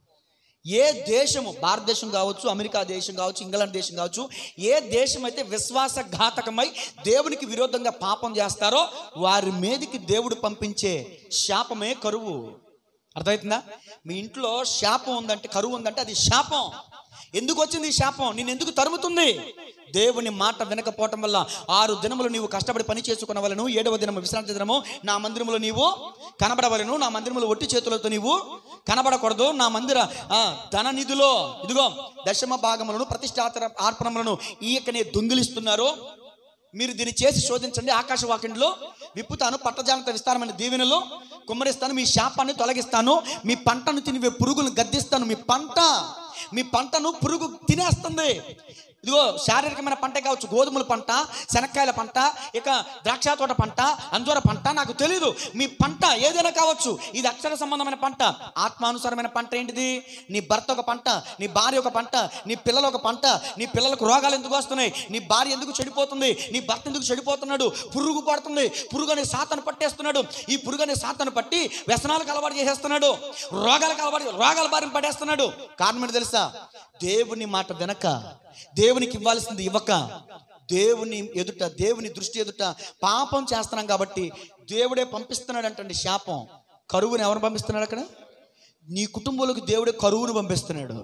ఏ దేశము భారతదేశం కావచ్చు అమెరికా దేశం కావచ్చు ఇంగ్లాండ్ దేశం కావచ్చు ఏ దేశం అయితే విశ్వాసఘాతకమై దేవునికి విరోధంగా పాపం చేస్తారో వారి మీదకి దేవుడు పంపించే శాపమే కరువు అర్థమవుతుందా మీ ఇంట్లో శాపం ఉందంటే కరువు ఉందంటే అది శాపం ఎందుకు వచ్చింది ఈ శాపం నేను ఎందుకు తరుముతుంది దేవుని మాట వినకపోవటం వల్ల ఆరు దినములు నీవు కష్టపడి పని చేసుకున్న వలను ఏడవ దినము విశ్రాంతి దినము నా మందిరములో నీవు కనబడవలను నా మందిరములో ఒట్టి చేతులతో నీవు కనబడకూడదు నా మందిర ఆ, ధన నిధిలో ఇదిగో దశమ భాగములను ప్రతిష్టాతర అర్పణములను ఈయకనే దొంగిలిస్తున్నారు మీరు దీన్ని చేసి శోధించండి ఆకాశ వాకిండ్లో విప్పుతాను పట్టజాలంత విస్తారమైన దీవెనలు కుమ్మరిస్తాను మీ శాపాన్ని తొలగిస్తాను మీ పంటను తినివే పురుగులను గద్దిస్తాను మీ పంట మీ పంటను పురుగు తినేస్తుంది ఇదిగో శారీరకమైన పంట కావచ్చు గోధుమల పంట శనక్కాయల పంట ఇక ద్రాక్ష తోట పంట అంజూర పంట నాకు తెలియదు మీ పంట ఏదైనా కావచ్చు ఇది అక్షర సంబంధమైన పంట ఆత్మానుసారమైన పంట ఏంటిది నీ భర్త ఒక పంట నీ భార్య ఒక పంట నీ పిల్లలు ఒక పంట నీ పిల్లలకు రోగాలు ఎందుకు వస్తున్నాయి నీ భార్య ఎందుకు చెడిపోతుంది నీ భర్త ఎందుకు చెడిపోతున్నాడు పురుగు పడుతుంది పురుగు అనే సాతను పట్టేస్తున్నాడు ఈ పురుగు అనే సాతను పట్టి వ్యసనాలకు అలవాటు చేసేస్తున్నాడు రోగాలకు అలవాటు రోగాల బారిన పడేస్తున్నాడు కారణం ఏంటి తెలుసా దేవుని మాట వెనక దేవునికి ఇవ్వాల్సింది ఇవ్వక దేవుని ఎదుట దేవుని దృష్టి ఎదుట పాపం చేస్తున్నాం కాబట్టి దేవుడే పంపిస్తున్నాడు అంటండి శాపం కరువుని ఎవరు పంపిస్తున్నాడు అక్కడ నీ కుటుంబంలోకి దేవుడే కరువును పంపిస్తున్నాడు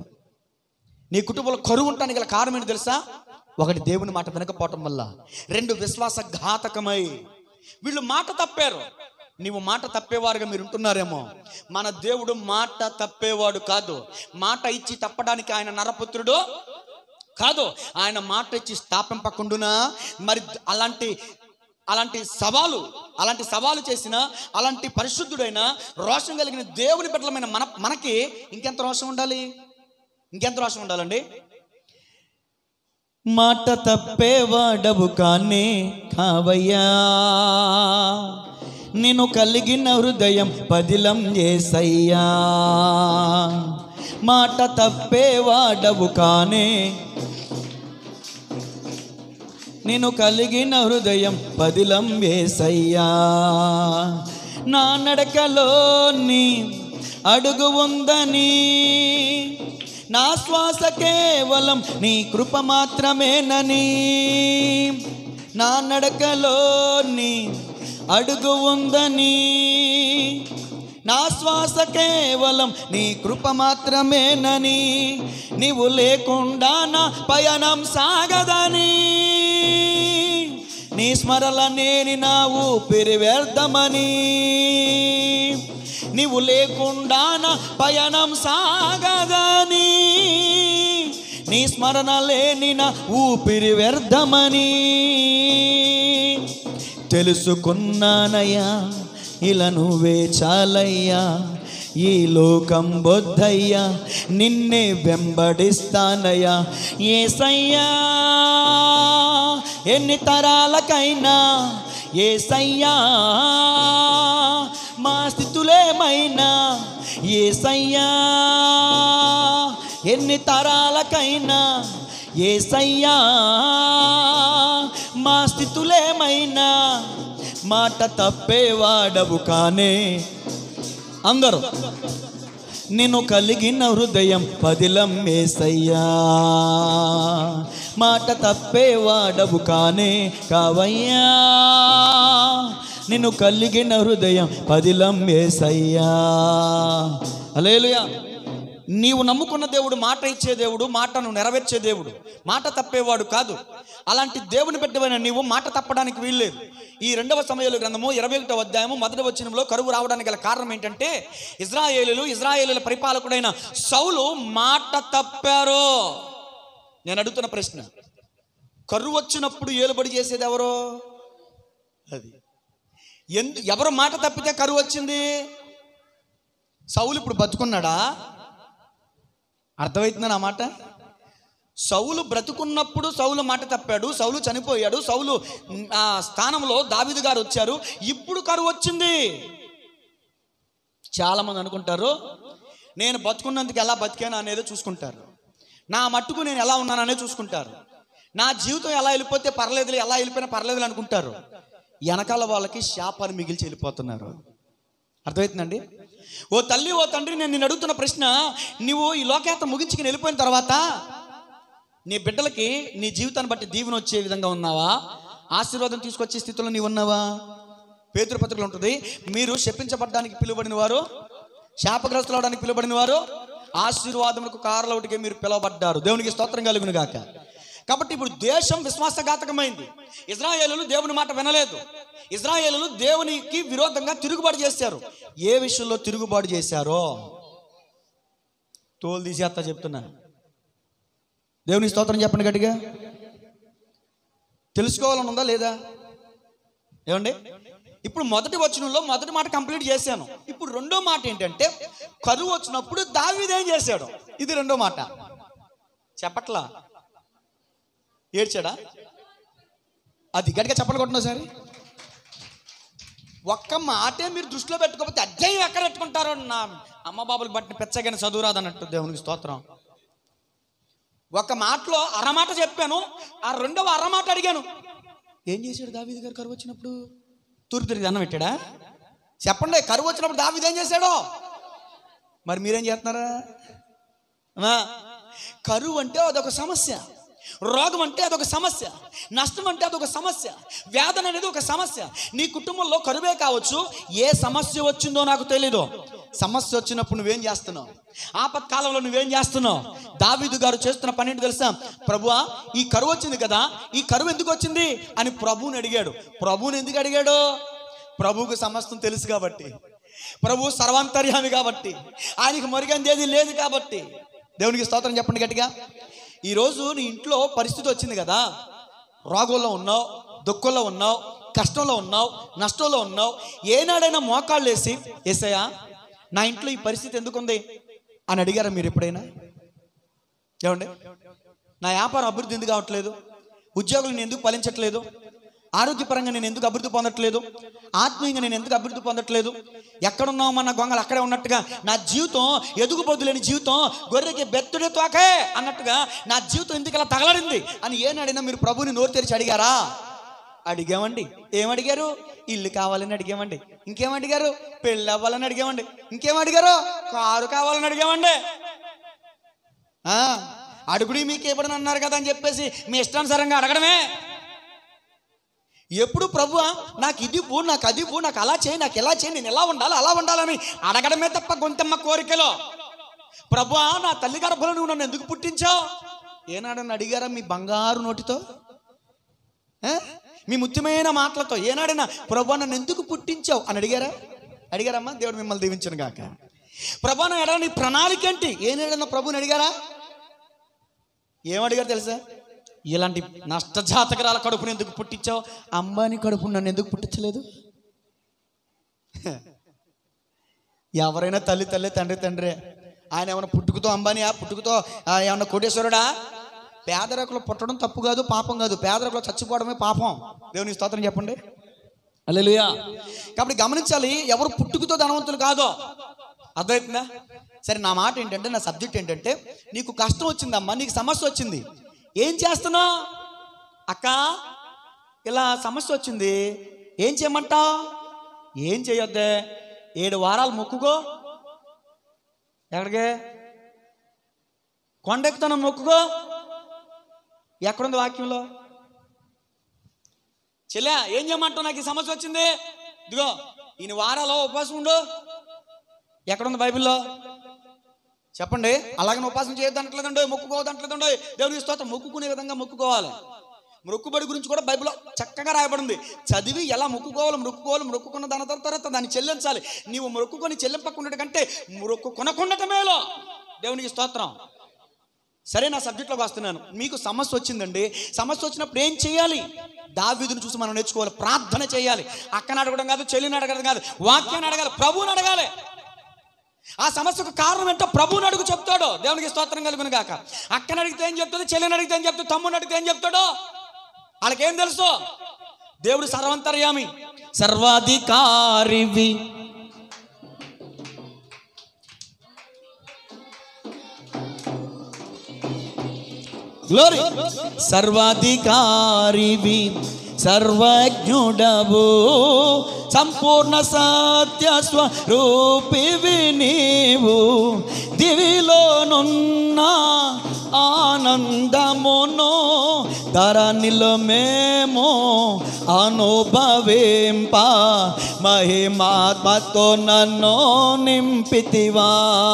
నీ కుటుంబంలో కరువు ఉండటానికి గల కారణం ఏంటి తెలుసా ఒకటి దేవుని మాట వినకపోవటం వల్ల రెండు విశ్వాసఘాతకమై వీళ్ళు మాట తప్పారు నీవు మాట తప్పేవారుగా మీరు ఉంటున్నారేమో మన దేవుడు మాట తప్పేవాడు కాదు మాట ఇచ్చి తప్పడానికి ఆయన నరపుత్రుడు కాదు ఆయన మాట ఇచ్చి స్థాపింపకుండునా మరి అలాంటి అలాంటి సవాలు అలాంటి సవాలు చేసిన అలాంటి పరిశుద్ధుడైన రోషం కలిగిన దేవుని బిడ్డలమైన మన మనకి ఇంకెంత రోషం ఉండాలి ఇంకెంత రోషం ఉండాలండి మాట తప్పేవాడవు కానే కావయ్యా నేను కలిగిన హృదయం పదిలం చేసయ్యా మాట తప్పేవాడవు కానే నేను కలిగిన హృదయం పదిలం వేసయ్యా నా నడకలోని అడుగు ఉందని నా శ్వాస కేవలం నీ కృప మాత్రమేనని నా నడకలోని అడుగు ఉందని నా శ్వాస కేవలం నీ కృప మాత్రమేనని నీవు లేకుండా నా పయనం సాగదని నీ స్మరణ నేని నా ఊపిరి వ్యర్థమని నీవు లేకుండా నా పయనం సాగదని నీ స్మరణ లేని నా ఊపిరి వ్యర్థమని తెలుసుకున్నానయ్యా ఇలా నువ్వే చాలయ్యా ఈ లోకం బొద్దయ్యా నిన్నే వెంబడిస్తానయ్యా ఏసయ్యా ఎన్ని తరాలకైనా ఏసయ్యా మా స్థితులేమైనా ఏసయ్యా ఎన్ని తరాలకైనా ఏసయ్యా మా స్థితులేమైనా మాట తప్పేవాడవు కానే అందరూ నేను కలిగిన హృదయం పదిలం వేసయ్యా మాట తప్పేవాడవు కానే కావయ్యా నిన్ను కలిగిన హృదయం పదిలం వేసయ్యా అలేలుయా నీవు నమ్ముకున్న దేవుడు మాట ఇచ్చే దేవుడు మాటను నెరవేర్చే దేవుడు మాట తప్పేవాడు కాదు అలాంటి దేవుని బిడ్డవైన నీవు మాట తప్పడానికి వీల్లేదు ఈ రెండవ సమయాల గ్రంథము ఇరవై ఒకటో అధ్యాయము మొదటి వచనంలో కరువు రావడానికి గల కారణం ఏంటంటే ఇజ్రాయేలులు ఇజ్రాయేలుల పరిపాలకుడైన సౌలు మాట తప్పారు నేను అడుగుతున్న ప్రశ్న కరువు వచ్చినప్పుడు ఏలుబడి చేసేది ఎవరో అది ఎందు ఎవరు మాట తప్పితే కరువు వచ్చింది సౌలు ఇప్పుడు బతుకున్నాడా అర్థమవుతుందా నా మాట సౌలు బ్రతుకున్నప్పుడు సౌలు మాట తప్పాడు సౌలు చనిపోయాడు సౌలు మ్, ఆ స్థానంలో దావిదు గారు వచ్చారు ఇప్పుడు కరువు వచ్చింది చాలామంది అనుకుంటారు నేను బతుకున్నందుకు ఎలా బతికాను అనేది చూసుకుంటారు నా మట్టుకు నేను ఎలా ఉన్నాననే చూసుకుంటారు నా జీవితం ఎలా వెళ్ళిపోతే పర్లేదులే ఎలా వెళ్ళిపోయినా పర్లేదులే అనుకుంటారు వెనకాల వాళ్ళకి శాపాలు మిగిల్చి వెళ్ళిపోతున్నారు అర్థమవుతుందండి ఓ తల్లి ఓ తండ్రి నేను నిన్ను అడుగుతున్న ప్రశ్న నువ్వు ఈ లోకయాత్ర ముగించుకుని వెళ్ళిపోయిన తర్వాత నీ బిడ్డలకి నీ జీవితాన్ని బట్టి దీవెన వచ్చే విధంగా ఉన్నావా ఆశీర్వాదం తీసుకొచ్చే స్థితిలో నీవు ఉన్నావా పేతురు పత్రికలు ఉంటుంది మీరు శపించబడ్డానికి పిలువబడిన వారు శాపగ్రస్తులు అవడానికి పిలువబడిన వారు ఆశీర్వాదములకు కారలవుటికే మీరు పిలువబడ్డారు దేవునికి స్తోత్రం కలుగును గాక కాబట్టి ఇప్పుడు దేశం విశ్వాసఘాతకమైంది ఇజ్రాయేలులు దేవుని మాట వినలేదు ఇజ్రాయేలులు దేవునికి విరోధంగా తిరుగుబాటు చేశారు ఏ విషయంలో తిరుగుబాటు చేశారో తోలు తీసేస్తా చెప్తున్నా దేవుని స్తోత్రం చెప్పండి గట్టిగా తెలుసుకోవాలని ఉందా లేదా ఏమండి ఇప్పుడు మొదటి వచనంలో మొదటి మాట కంప్లీట్ చేశాను ఇప్పుడు రెండో మాట ఏంటంటే కరువు వచ్చినప్పుడు దావీదేం చేశాడు ఇది రెండో మాట చెప్పట్లా ఏడ్చాడా అది గట్టిగా చెప్పలు కొట్టినా సరే ఒక్క మాటే మీరు దృష్టిలో పెట్టుకోకపోతే అధ్యాయం ఎక్కడ పెట్టుకుంటారో నా అమ్మ బాబులు బట్టిన పెచ్చగానే చదువురాదన్నట్టు దేవునికి స్తోత్రం ఒక మాటలో అరమాట చెప్పాను ఆ రెండవ అరమాట అడిగాను ఏం చేశాడు దావీది గారు కరువు వచ్చినప్పుడు తూర్పు తిరిగి అన్నం పెట్టాడా చెప్పండి కరువు వచ్చినప్పుడు దావీది ఏం చేశాడో మరి మీరేం చేస్తున్నారా ఆ, కరువు అంటే అదొక సమస్య రోగం అంటే అదొక సమస్య నష్టం అంటే అదొక సమస్య వేదన అనేది ఒక సమస్య నీ కుటుంబంలో కరువే కావచ్చు ఏ సమస్య వచ్చిందో నాకు తెలీదు సమస్య వచ్చినప్పుడు నువ్వేం చేస్తున్నావు ఆపత్కాలంలో నువ్వేం చేస్తున్నావు దావీదు గారు చేస్తున్న పని ఏంటి తెలుసా ప్రభువా ఈ కరువు వచ్చింది కదా ఈ కరువు ఎందుకు వచ్చింది అని ప్రభువుని అడిగాడు ప్రభువుని ఎందుకు అడిగాడు ప్రభువుకు సమస్తం తెలుసు కాబట్టి ప్రభు సర్వాంతర్యామి కాబట్టి ఆయనకి మరుగందేది లేదు కాబట్టి దేవునికి స్తోత్రం చెప్పండి గట్టిగా ఈరోజు నీ ఇంట్లో పరిస్థితి వచ్చింది కదా రోగంలో ఉన్నావు దుఃఖంలో ఉన్నావు కష్టంలో ఉన్నావు నష్టంలో ఉన్నావు ఏనాడైనా మోకాళ్ళు వేసి ఏసయ్యా నా ఇంట్లో ఈ పరిస్థితి ఎందుకుంది అని అడిగారా మీరు ఎప్పుడైనా ఏమండి నా వ్యాపారం అభివృద్ధి ఎందుకు కావట్లేదు ఉద్యోగులు నేను ఎందుకు ఫలించట్లేదు ఆరోగ్యపరంగా నేను ఎందుకు అభివృద్ధి పొందట్లేదు ఆత్మీయంగా నేను ఎందుకు అభివృద్ధి పొందట్లేదు ఎక్కడున్నామన్న గొంగలు అక్కడే ఉన్నట్టుగా నా జీవితం ఎదుగుబోదు లేని జీవితం గొర్రెకి బెత్తుడే తోకే అన్నట్టుగా నా జీవితం ఎందుకు ఇలా తగలడింది అని ఏనాడైనా మీరు ప్రభుని నోరు తెరిచి అడిగారా అడిగామండి ఏమడిగారు ఇల్లు కావాలని అడిగామండి ఇంకేం అడిగారు పెళ్ళి అవ్వాలని అడిగామండి ఇంకేం అడిగారు కారు కావాలని అడిగామండి ఆ, అడుగుడి మీకు ఇవ్వడని అన్నారు కదా అని చెప్పేసి మీ ఇష్టానుసారంగా అడగడమే ఎప్పుడు ప్రభు నాకు ఇది పో నాకు అది పో నాకు అలా చేయి నాకు ఎలా చేయి నేను ఎలా ఉండాలి అలా ఉండాలని అడగడమే తప్ప గొంతమ్మ కోరికలో ప్రభు నా తల్లి గర్భంలో నువ్వు నన్ను ఎందుకు పుట్టించావు ఏనాడని అడిగారా మీ బంగారు నోటితో ఏ? మీ ముత్యమైన మాటలతో ఏనాడైనా ప్రభు నన్ను ఎందుకు పుట్టించావు అని అడిగారా అడిగారమ్మా దేవుడు మిమ్మల్ని దీవించను గాక ప్రభు నా ఎడల నీ ప్రణాళిక ఏంటి ఏనాడన్నా ప్రభుని అడిగారా ఏమడిగారు తెలుసా ఇలాంటి నష్టజాతకరాల కడుపుని ఎందుకు పుట్టించావు అంబానీ కడుపుని నన్ను ఎందుకు పుట్టించలేదు ఎవరైనా తల్లి తల్లి తండ్రి తండ్రి ఆయన ఏమైనా పుట్టుకతో అంబానీయా పుట్టుకతో ఆ, ఏమన్నా కోటేశ్వరుడా పేదరికలు పుట్టడం తప్పు కాదు పాపం కాదు పేదరికలు చచ్చిపోవడమే పాపం దేవుని స్తోత్రం చెప్పండి అల్లెలుయా కాబట్టి గమనించాలి ఎవరు పుట్టుకతో ధనవంతులు కాదో అర్థమవుతుందా సరే నా మాట ఏంటంటే నా సబ్జెక్ట్ ఏంటంటే నీకు కష్టం వచ్చిందమ్మా నీకు సమస్య వచ్చింది ఏం చేస్తున్నావు అక్క ఇలా సమస్య వచ్చింది ఏం చేయమంటావు ఏం చేయొద్దే ఏడు వారాలు మొక్కుకో ఎక్కడికే కొండెక్కుతాను మొక్కుకో ఎక్కడుంది వాక్యంలో చెల్లె ఏం చేయమంటావు నాకు ఈ సమస్య వచ్చింది ఇదిగో ఈయన వారాలో ఉపవాసం ఉండు ఎక్కడుంది బైబిల్లో చెప్పండి అలాగని ఉపాసన చేయొద్దు అంటలేదండి మొక్కుకోవద్దు అంటలేదండి దేవునికి స్తోత్రం మొక్కుకునే విధంగా మొక్కుకోవాలి మొక్కుబడి గురించి కూడా బైబిల్లో చక్కగా రాయబడింది చదివి ఎలా మొక్కుకోవాలి మొక్కుకోవాలి మొక్కుకున్న దాని తర్వాత దాన్ని చెల్లించాలి నీవు మొక్కుకొని చెల్లింపకుండా కంటే మొక్కు కొనకుండటమేలో దేవునికి స్తోత్రం సరే నా సబ్జెక్ట్లోకి వస్తున్నాను మీకు సమస్య వచ్చిందండి సమస్య వచ్చినప్పుడు ఏం చేయాలి దావీదును చూసి మనం నేర్చుకోవాలి ప్రార్థన చేయాలి అక్కని అడగడం కాదు చెల్లిని అడగడం కాదు వాక్యాన్ని అడగాలి ప్రభువుని అడగాలి ఆ సమస్యకు కారణం ఏంటో ప్రభువుని అడుగు చెప్తాడు దేవునికి స్తోత్రం కలుగును గాక అక్కని అడిగితే ఏం చెప్తుంది చెల్లిని అడిగితే ఏం చెప్తుంది తమ్ముని అడిగితే ఏం చెప్తాడో వాళ్ళకేం తెలుసు దేవుడు సర్వంతర్యామి సర్వాధికారివి గ్లోరీ సర్వాధికారివి సర్వజ్ఞుడవు సంపూర్ణ సత్య స్వరూపివి నీవు దివిలోనున్న ఆనందమును ధరణిలో మేము అనుభవింప మహిమాత్మతో నన్ను నింపితివా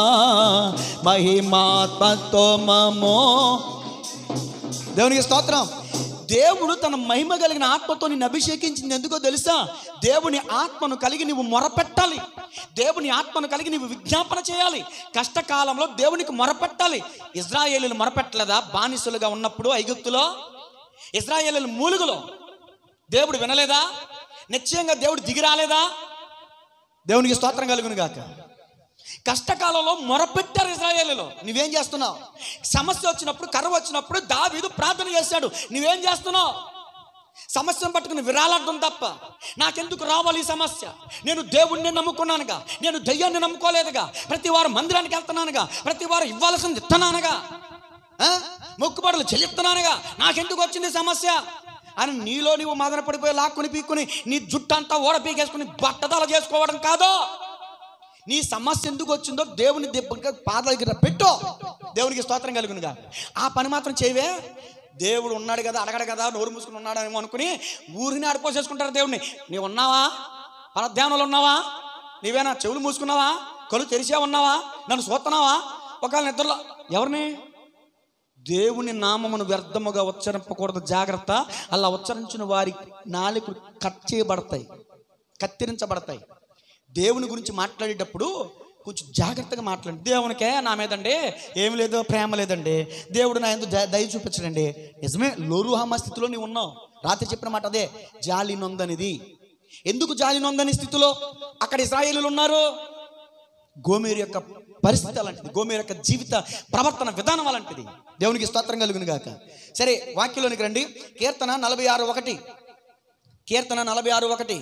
మహిమాత్మతో మమో దేవునికి స్తోత్రం దేవుడు తన మహిమ కలిగిన ఆత్మతో నిన్ను అభిషేకించింది ఎందుకో తెలుసా దేవుని ఆత్మను కలిగి నువ్వు మొరపెట్టాలి దేవుని ఆత్మను కలిగి నువ్వు విజ్ఞాపన చేయాలి కష్టకాలంలో దేవునికి మొరపెట్టాలి ఇజ్రాయేలీలు మొరపెట్టలేదా బానిసలుగా ఉన్నప్పుడు ఐగుప్తులో ఇజ్రాయేలీలు మూలుగులో దేవుడు వినలేదా నిశ్చయంగా దేవుడు దిగి రాలేదా దేవునికి స్తోత్రం కలుగును గాక కష్టకాలంలో మొరపెట్టారు ఇజ్రాయేలీలో నువ్వేం చేస్తున్నావు సమస్య వచ్చినప్పుడు కరువు వచ్చినప్పుడు దావీదు ప్రార్థన చేశాడు నువ్వేం చేస్తున్నావు సమస్యను పట్టుకుని విరాలాడడం తప్ప నాకెందుకు రావాలి ఈ సమస్య నేను దేవుణ్ణి నమ్ముకున్నానుగా నేను దయ్యాన్ని నమ్ముకోలేదుగా ప్రతి వారం మందిరానికి వెళ్తున్నానుగా ప్రతి వారం ఇవ్వాల్సింది ఇస్తున్నానుగా ఆ? మొక్కుబడులు చెల్లిస్తున్నానుగా నాకెందుకు వచ్చింది సమస్య అని నీలో నీవు మదన పడిపోయి లాక్కుని పీక్కుని నీ జుట్టంతా ఓడ పీకేసుకుని బట్టదల చేసుకోవడం కాదు నీ సమస్య ఎందుకు వచ్చిందో దేవుని దెబ్బగా పాదాల దగ్గర పెట్టు దేవునికి స్తోత్రం కలుగునుగా ఆ పని మాత్రం చేయవే దేవుడు ఉన్నాడు కదా అడగడు కదా నోరు మూసుకుని ఉన్నాడేమో అనుకుని ఊరిని ఆడిపోసేసుకుంటారు దేవుడిని నీవు ఉన్నావా పరధ్యానంలో ఉన్నావా నీవేనా చెవులు మూసుకున్నావా కళ్ళు తెరిచే ఉన్నావా నన్ను చూస్తున్నావా ఒకవేళ నిద్రలో ఎవరిని దేవుని నామమును వ్యర్థముగా ఉచ్చరింపకూడదు జాగ్రత్త అలా ఉచ్చరించిన వారి నాలుకలు కట్ చేయబడతాయి కత్తిరించబడతాయి దేవుని గురించి మాట్లాడేటప్పుడు కొంచెం జాగ్రత్తగా మాట్లాడండి దేవునికే నా మీదండి ఏమి లేదు ప్రేమ లేదండి దేవుడు నా ఎందుకు దయ చూపించడండి నిజమే లోరుహామ స్థితిలో నీవు ఉన్నావు రాత్రి చెప్పిన మాట అదే జాలి నొందనిది ఎందుకు జాలి నొందని స్థితిలో అక్కడ ఇస్రాయేలీలు ఉన్నారు గోమేరు యొక్క పరిస్థితి అలాంటిది గోమేరు యొక్క జీవిత ప్రవర్తన విధానం అలాంటిది దేవునికి స్తోత్రం కలుగును గాక సరే వాక్యంలోనికి రండి కీర్తన నలభై ఆరు ఒకటి కీర్తన నలభై ఆరు ఒకటి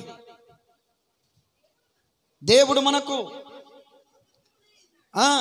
దేవుడు మనకు ఆ,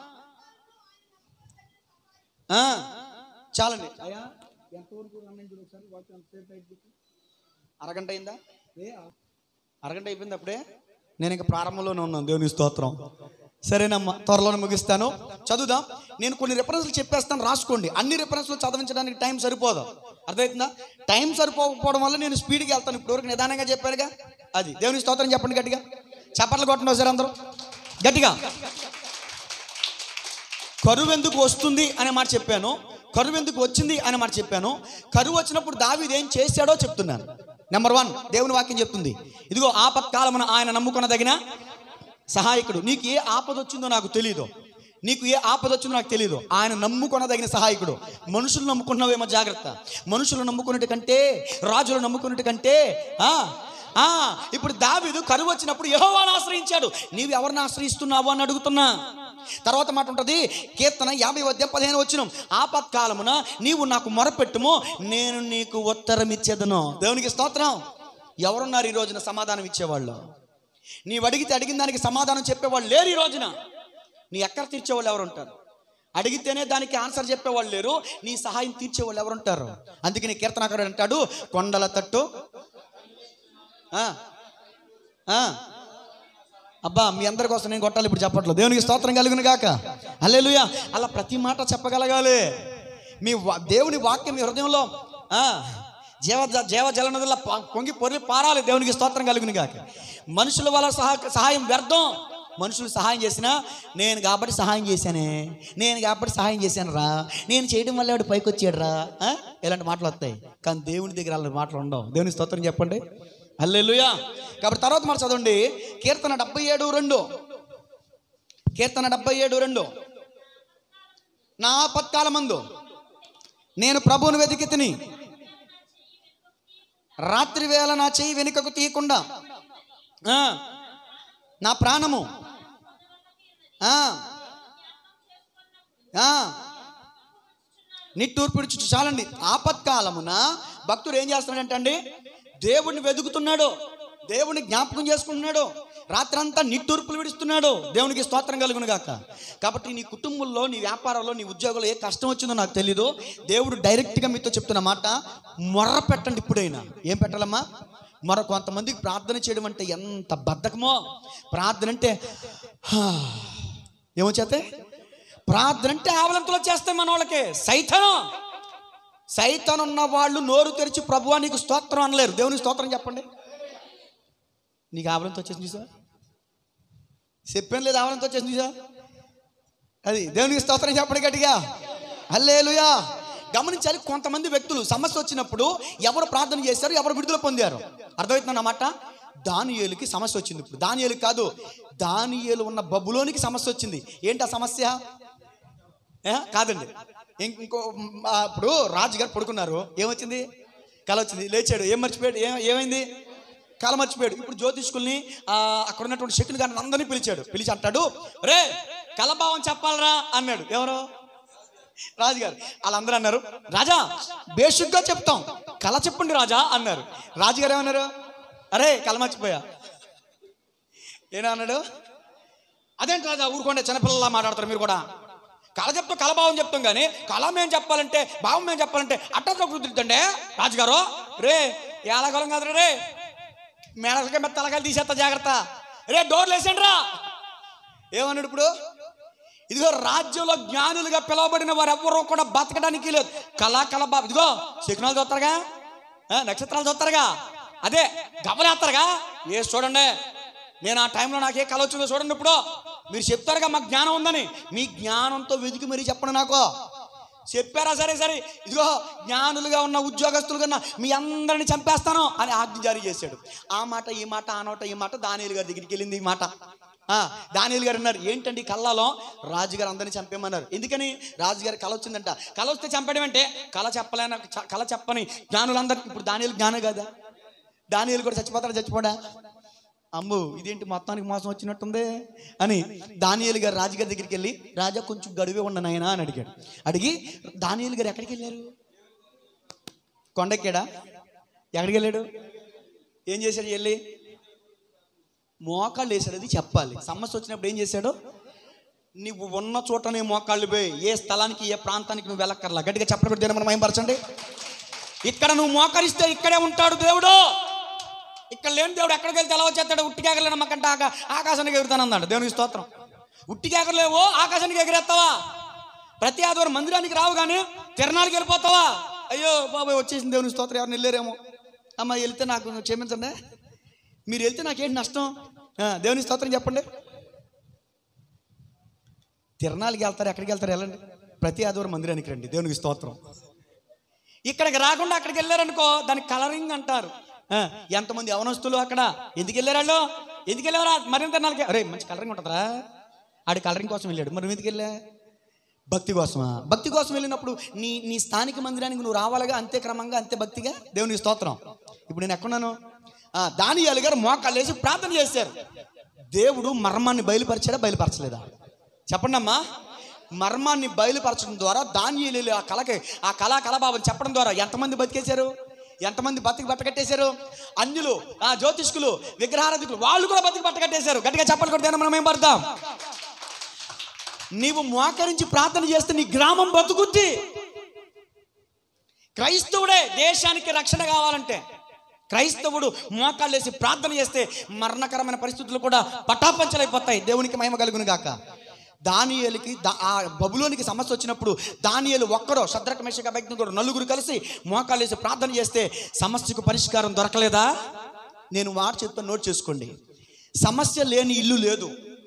ఆ, చాలండి అయ్యా ఎంతవరకు రన్ చూడు ఒకసారి వాక్యం ఎంతసేపు అయింది? అరగంట అయిందా అరగంట అయిపోయింది అప్పుడే నేను ఇంకా ప్రారంభంలోనే ఉన్నాను దేవుని స్తోత్రం సరేనమ్మా త్వరలోనే ముగిస్తాను చదువుదాం నేను కొన్ని రెఫరెన్స్లు చెప్పేస్తాను రాసుకోండి అన్ని రెఫరెన్స్లు చదివించడానికి టైం సరిపోదు అర్థమవుతుందా టైం సరిపోకపోవడం వల్ల నేను స్పీడ్కి వెళ్తాను ఇప్పటివరకు నిదానంగా చెప్పానుగా అది దేవుని స్తోత్రం చెప్పండి గట్టిగా చప్పట్లు కొట్టండి ఒకసారి అందరూ గట్టిగా కరువు ఎందుకు వస్తుంది అనే మాట చెప్పాను కరువు ఎందుకు వచ్చింది అనే మాట చెప్పాను కరువు వచ్చినప్పుడు దావీదు ఏం చేశాడో చెప్తున్నాను నెంబర్ వన్ దేవుని వాక్యం చెప్తుంది ఇదిగో ఆపత్కాలమున ఆయన నమ్ముకొనదగిన సహాయకుడు నీకు ఏ ఆపద వచ్చిందో నాకు తెలియదు నీకు ఏ ఆపద వచ్చిందో నాకు తెలియదు ఆయన నమ్ముకొనదగిన సహాయకుడు మనుషులు నమ్ముకున్నావేమో జాగ్రత్త మనుషులు నమ్ముకున్నట్టు కంటే రాజులు నమ్ముకున్నట్టు కంటే ఆ, ఆ, ఇప్పుడు దావీదు కరువు వచ్చినప్పుడు యెహోవాను ఆశ్రయించాడు నీవు ఎవరిని ఆశ్రయిస్తున్నావు అని అడుగుతున్నా తర్వాత మాట ఉంటుంది కీర్తన యాభై వద్ద పదిహేను వచ్చిన ఆపత్కాలమున నీవు నాకు మొరపెట్టుము నేను నీకు ఉత్తరం ఇచ్చేదను దేవునికి స్తోత్రం ఎవరున్నారు ఈ రోజున సమాధానం ఇచ్చేవాళ్ళు నీవు అడిగితే అడిగిన దానికి సమాధానం చెప్పేవాళ్ళు లేరు ఈ రోజున నీ ఎక్కడ తీర్చేవాళ్ళు ఎవరు ఉంటారు అడిగితేనే దానికి ఆన్సర్ చెప్పేవాళ్ళు లేరు నీ సహాయం తీర్చేవాళ్ళు ఎవరు ఉంటారు అందుకే నీ కీర్తనకారుడు అంటాడు కొండల తట్టు ఆ, ఆ, అబ్బా మీ అందరి కోసం నేను కొట్టాలి ఇప్పుడు చెప్పట్లేదు దేవునికి స్తోత్రం కలుగును గాక హల్లెలూయా అలా ప్రతి మాట చెప్పగలగాలి మీ వా- దేవుని వాక్యం మీ హృదయంలో ఆ, జీవ జీవ జల నదుల పొంగి పొరి పారాలి దేవునికి స్తోత్రం కలుగును గాక మనుషుల వల్ల సహా సహాయం వ్యర్థం మనుషులు సహాయం చేసినా నేను కాబట్టి సహాయం చేశానే నేను కాబట్టి సహాయం చేశాను రా నేను చేయడం వల్ల వాడు పైకి వచ్చాడు రా ఆ? ఇలాంటి మాటలు వస్తాయి కానీ దేవుని దగ్గర అలాంటి మాటలు ఉండవు దేవుని స్తోత్రం చెప్పండి అల్లెలుయా కాబట్టి తర్వాత మాట చదవండి కీర్తన డెబ్బై ఏడు రెండు కీర్తన డెబ్బై ఏడు రెండు నా ఆపత్కాల మందు నేను ప్రభువును వెతికి తిని రాత్రి వేళ నా చెయ్యి వెనుకకు తీయకుండా ఆ, నా ప్రాణము ఆ, ఆ, నిట్టూర్పిడుచు చాలండి ఆపత్కాలమున భక్తుడు ఏం చేస్తున్నాడంటే అండి దేవుడిని వెతుకుతున్నాడు దేవుడిని జ్ఞాపకం చేసుకుంటున్నాడు రాత్రంతా నిట్టూర్పులు విడుస్తున్నాడు దేవునికి స్తోత్రం కలుగును గాక కాబట్టి నీ కుటుంబంలో నీ వ్యాపారంలో నీ ఉద్యోగంలో ఏ కష్టం వచ్చిందో నాకు తెలీదు దేవుడు డైరెక్ట్గా మీతో చెప్తున్న మాట మొర్ర పెట్టండి ఇప్పుడైనా ఏం పెట్టాలమ్మా మరో కొంతమందికి ప్రార్థన చేయడం అంటే ఎంత బద్ధకమో ప్రార్థన అంటే హా, ఏమో చేతే ప్రార్థన అంటే ఆవలంతలో చేస్తాయి మన వాళ్ళకి సైతనం సైతం ఉన్న వాళ్ళు నోరు తెరిచి ప్రభువా నీకు స్తోత్రం అనలేరు దేవునికి స్తోత్రం చెప్పండి నీకు ఆవలంతో వచ్చేసింది చూసా చెప్పాను లేదు ఆవలంతో వచ్చేసింది చూసా అది దేవునికి స్తోత్రం చెప్పండి గట్టిగా హల్లేలుయా గమనించాలి కొంతమంది వ్యక్తులు సమస్య వచ్చినప్పుడు ఎవరు ప్రార్థన చేశారు ఎవరు విడుదల పొందారు అర్థమవుతుందన్న మాట దానియేలుకి సమస్య వచ్చింది ఇప్పుడు దానియేలు కాదు దానియేలు ఉన్న బబులోనికి సమస్య వచ్చింది ఏంటి ఆ సమస్య ఏ? కాదండి ఇం- ఇంకో మ్, ఆ, ఇప్పుడు రాజుగారు పడుకున్నారు ఏమొచ్చింది కల వచ్చింది లేచాడు ఏం మర్చిపోయాడు ఏం ఏమైంది కల మర్చిపోయాడు ఇప్పుడు జ్యోతిష్కుల్ని ఆ, అక్కడ ఉన్నటువంటి శక్తులు గారిని అందరినీ పిలిచాడు పిలిచి అంటాడు రే కలభావం చెప్పాలరా అన్నాడు ఎవరు రాజుగారు వాళ్ళందరూ అన్నారు రాజా బేసిక్గా చెప్తాం కళ చెప్పండి రాజా అన్నారు రాజుగారు ఏమన్నారు అరే కళ మర్చిపోయా ఏనా అన్నాడు అదేంటి రాజా ఊరుకోండి చిన్నపిల్లలా మాట్లాడతారు మీరు కూడా కళ చెప్తాం కళ భావం చెప్తాం కానీ కళ మేము చెప్పాలంటే భావం మేము చెప్పాలంటే అట్టతో కుదురుతుంటే రాజుగారు రే ఏలాగలం కాదు రే మేడలకే మెత్త తలకాయలు తీసేస్తా జాగ్రత్త రే డోర్లు వేసేయండి రా ఏమన్నాడు ఇప్పుడు ఇదిగో రాజ్యంలో జ్ఞానులుగా పిలువబడిన వారు ఎవరు కూడా బతకడానికి లేదు కళా కళ బాబు ఇదిగో శకునాలు చూస్తారుగా ఆ, నక్షత్రాలు చూస్తారుగా అదే గమలేస్తారుగా ఏ చూడండి నేను ఆ టైంలో నాకు ఏ కళ వచ్చిందో చూడండి ఇప్పుడు మీరు చెప్తారుగా మాకు జ్ఞానం ఉందని మీ జ్ఞానంతో వెతికి మరీ చెప్పండి నాకు చెప్పారా సరే సరే ఇదిగో జ్ఞానులుగా ఉన్న ఉద్యోగస్తులుగా ఉన్న మీ అందరిని చంపేస్తాను అని ఆజ్ఞ జారీ చేశాడు ఆ మాట ఈ మాట ఆ నోట ఈ మాట దానియులు గారి దగ్గరికి వెళ్ళింది ఈ మాట ఆ, దానియులు గారు అన్నారు ఏంటండి కళ్ళలో రాజుగారు అందరిని చంపేమన్నారు ఎందుకని రాజుగారి కళ వచ్చిందంట కళ వస్తే చంపడం అంటే కళ చెప్పలేన చ- కళ చెప్పని జ్ఞానులందరూ ఇప్పుడు దానియులు జ్ఞానం కదా దానియులు కూడా చచ్చిపోతాడా చచ్చిపోడా అమ్ము ఇదేంటి మొత్తానికి మోసం వచ్చినట్టుంది అని దానియేలు గారు రాజుగారి దగ్గరికి వెళ్ళి రాజా కొంచెం గడువే ఉన్న నాయనా అని అడిగాడు అడిగి దానియేలు గారు ఎక్కడికి వెళ్ళారు కొండెక్కాడా ఎక్కడికి వెళ్ళాడు ఏం చేశాడు వెళ్ళి మోకాళ్ళు వేసాడు అది చెప్పాలి సమస్య వచ్చినప్పుడు ఏం చేశాడు నువ్వు ఉన్న చోటనే మోకాళ్ళు పోయి ఏ స్థలానికి ఏ ప్రాంతానికి నువ్వు వెళ్ళక్కర్లా గట్టిగా చెప్పడం దేని మనం భయపరచండి ఇక్కడ నువ్వు మోకరిస్తే ఇక్కడే ఉంటాడు దేవుడు ఇక్కడ లేని దేవుడు ఎక్కడికి వెళ్తే ఎలా వచ్చేస్తాడు ఉట్టికి ఎగరలేను మాకంటే ఆకా ఆకాశానికి ఎగురుతాను అన్నాడు దేవునికి స్తోత్రం ఉట్టికి ఎగరలేవు ఆకాశానికి ఎగిరేస్తావా ప్రతి ఆదివారం మందిరానికి రావు కానీ తిరణాలకు వెళ్ళిపోతావా అయ్యో బాబాయ్ వచ్చేసింది దేవుని స్తోత్రం ఎవరిని వెళ్ళారేమో అమ్మ వెళ్తే నాకు క్షమించండి మీరు వెళ్తే నాకేంటి నష్టం ఆ, దేవుని స్తోత్రం చెప్పండి తిరణాలకి వెళ్తారు ఎక్కడికి వెళ్తారు వెళ్ళండి ప్రతి ఆదివారం మందిరానికి రండి దేవునికి స్తోత్రం ఇక్కడికి రాకుండా అక్కడికి వెళ్ళారనుకో దానికి కలరింగ్ అంటారు ఆ, ఎంతమంది యవనస్తులు అక్కడ ఎందుకు వెళ్ళారు వాళ్ళు ఎందుకు వెళ్ళారా మరింత నాలుగు అరే మంచి కలరింగ్ ఉంటుందిరా ఆడి కలరింగ్ కోసం వెళ్ళాడు మరి నువ్వు ఎందుకు వెళ్ళా భక్తి కోసమా భక్తి కోసం వెళ్ళినప్పుడు నీ నీ స్థానిక మందిరానికి నువ్వు రావాలిగా అంతే క్రమంగా అంతే భక్తిగా దేవునికి స్తోత్రం ఇప్పుడు నేను ఎక్కడున్నాను ఆ, దానియాలు గారు మోకాళ్ళు వేసి ప్రార్థన చేశారు దేవుడు మర్మాన్ని బయలుపరిచాడా బయలుపరచలేదా చెప్పండి అమ్మా మర్మాన్ని బయలుపరచడం ద్వారా దానియేలు ఆ కళకి ఆ కళా కళాభావం చెప్పడం ద్వారా ఎంతమంది బతికేశారు ఎంతమంది బతికి బట్టకట్టేశారు అన్యులు ఆ జ్యోతిష్కులు విగ్రహారాధికులు వాళ్ళు కూడా బతికి బట్టకట్టేశారు గట్టిగా చెప్పాలి కూడా మనం ఏం పడతాం నీవు మోకరించి ప్రార్థన చేస్తే నీ గ్రామం బతుకుద్ది క్రైస్తవుడే దేశానికి రక్షణ కావాలంటే క్రైస్తవుడు మోకాళ్ళేసి ప్రార్థన చేస్తే మరణకరమైన పరిస్థితులు కూడా పటాపంచలైపోతాయి దేవునికి మహిమ కలుగును గాక దానియేలుకి దా- ఆ బబులోనికి సమస్య వచ్చినప్పుడు దానియేలు ఒక్కడో శద్రక మేషక కూడా నలుగురు కలిసి మోకాలు వేసి ప్రార్థన చేస్తే సమస్యకు పరిష్కారం దొరకలేదా నేను మాట చెప్తాను నోట్ చేసుకోండి సమస్య లేని ఇల్లు లేదు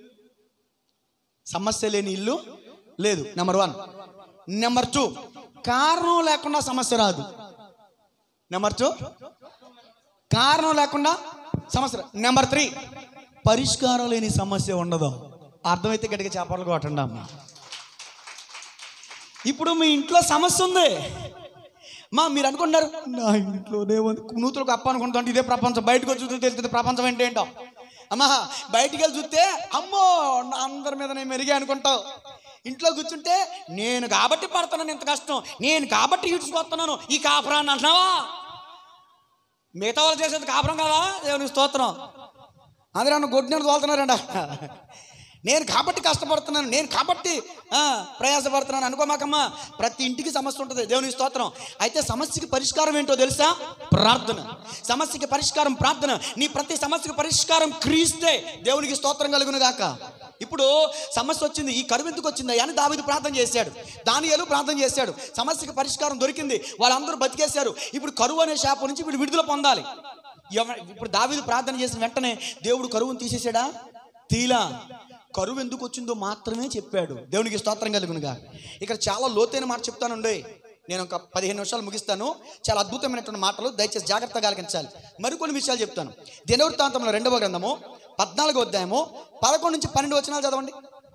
సమస్య లేని ఇల్లు లేదు నెంబర్ వన్ నెంబర్ టూ కారణం లేకుండా సమస్య రాదు నెంబర్ టూ కారణం లేకుండా సమస్య రా- నెంబర్ త్రీ పరిష్కారం లేని సమస్య ఉండదు అర్థమైతే గట్టిగా చేపలు కొట్టండి అమ్మ ఇప్పుడు మీ ఇంట్లో సమస్య ఉంది మా మీరు అనుకుంటున్నారు నా ఇంట్లోనే ఉంది నూతులకు అప్ప అనుకుంటుంటే ఇదే ప్రపంచం బయటకు వచ్చి చూస్తే తెలుస్తుంది ప్రపంచం ఏంటి ఏంటో అమ్మా బయటికి వెళ్ళి చూస్తే అమ్మో నా అందరి మీద నేను మెరిగా అనుకుంటావు ఇంట్లో కూర్చుంటే నేను కాబట్టి పడుతున్నాను ఇంత కష్టం నేను కాబట్టి ఈడ్చుకొస్తున్నాను ఈ కాపురాన్ని అంటున్నావా మిగతా వాళ్ళు చేసేది కాపురం కదా దేవుని స్తోత్రం అందరూ అన్న గొడ్డిన తోలుతున్నారంట నేను కాబట్టి కష్టపడుతున్నాను నేను కాబట్టి ఆ, ప్రయాసపడుతున్నాను అనుకోమాకమ్మా ప్రతి ఇంటికి సమస్య ఉంటుంది దేవుని స్తోత్రం అయితే సమస్యకి పరిష్కారం ఏంటో తెలుసా ప్రార్థన సమస్యకి పరిష్కారం ప్రార్థన నీ ప్రతి సమస్యకి పరిష్కారం క్రీస్తే దేవునికి స్తోత్రం కలుగును గాక ఇప్పుడు సమస్య వచ్చింది ఈ కరువు ఎందుకు వచ్చింది అని దావిది ప్రార్థన చేశాడు దానియేలు ప్రార్థన చేశాడు సమస్యకి పరిష్కారం దొరికింది వాళ్ళందరూ బతికేశారు ఇప్పుడు కరువు అనే శాపం నుంచి ఇప్పుడు విడుదల పొందాలి ఎవ- ఇప్పుడు దావీదు ప్రార్థన చేసిన వెంటనే దేవుడు కరువును తీసేసాడా తీలా కరువు ఎందుకు వచ్చిందో మాత్రమే చెప్పాడు దేవునికి స్తోత్రం కలుగునుగా ఇక్కడ చాలా లోతైన మాట చెప్తానండి నేను ఒక పదిహేను నిమిషాలు ముగిస్తాను చాలా అద్భుతమైనటువంటి మాటలు దయచేసి జాగ్రత్తగా ఆలకించాలి మరికొన్ని విషయాలు చెప్తాను దినవృత్తాంతంలో రెండవ గ్రంథము పద్నాలుగో అధ్యాయము పదకొండు నుంచి పన్నెండు వచనాలు చదవండి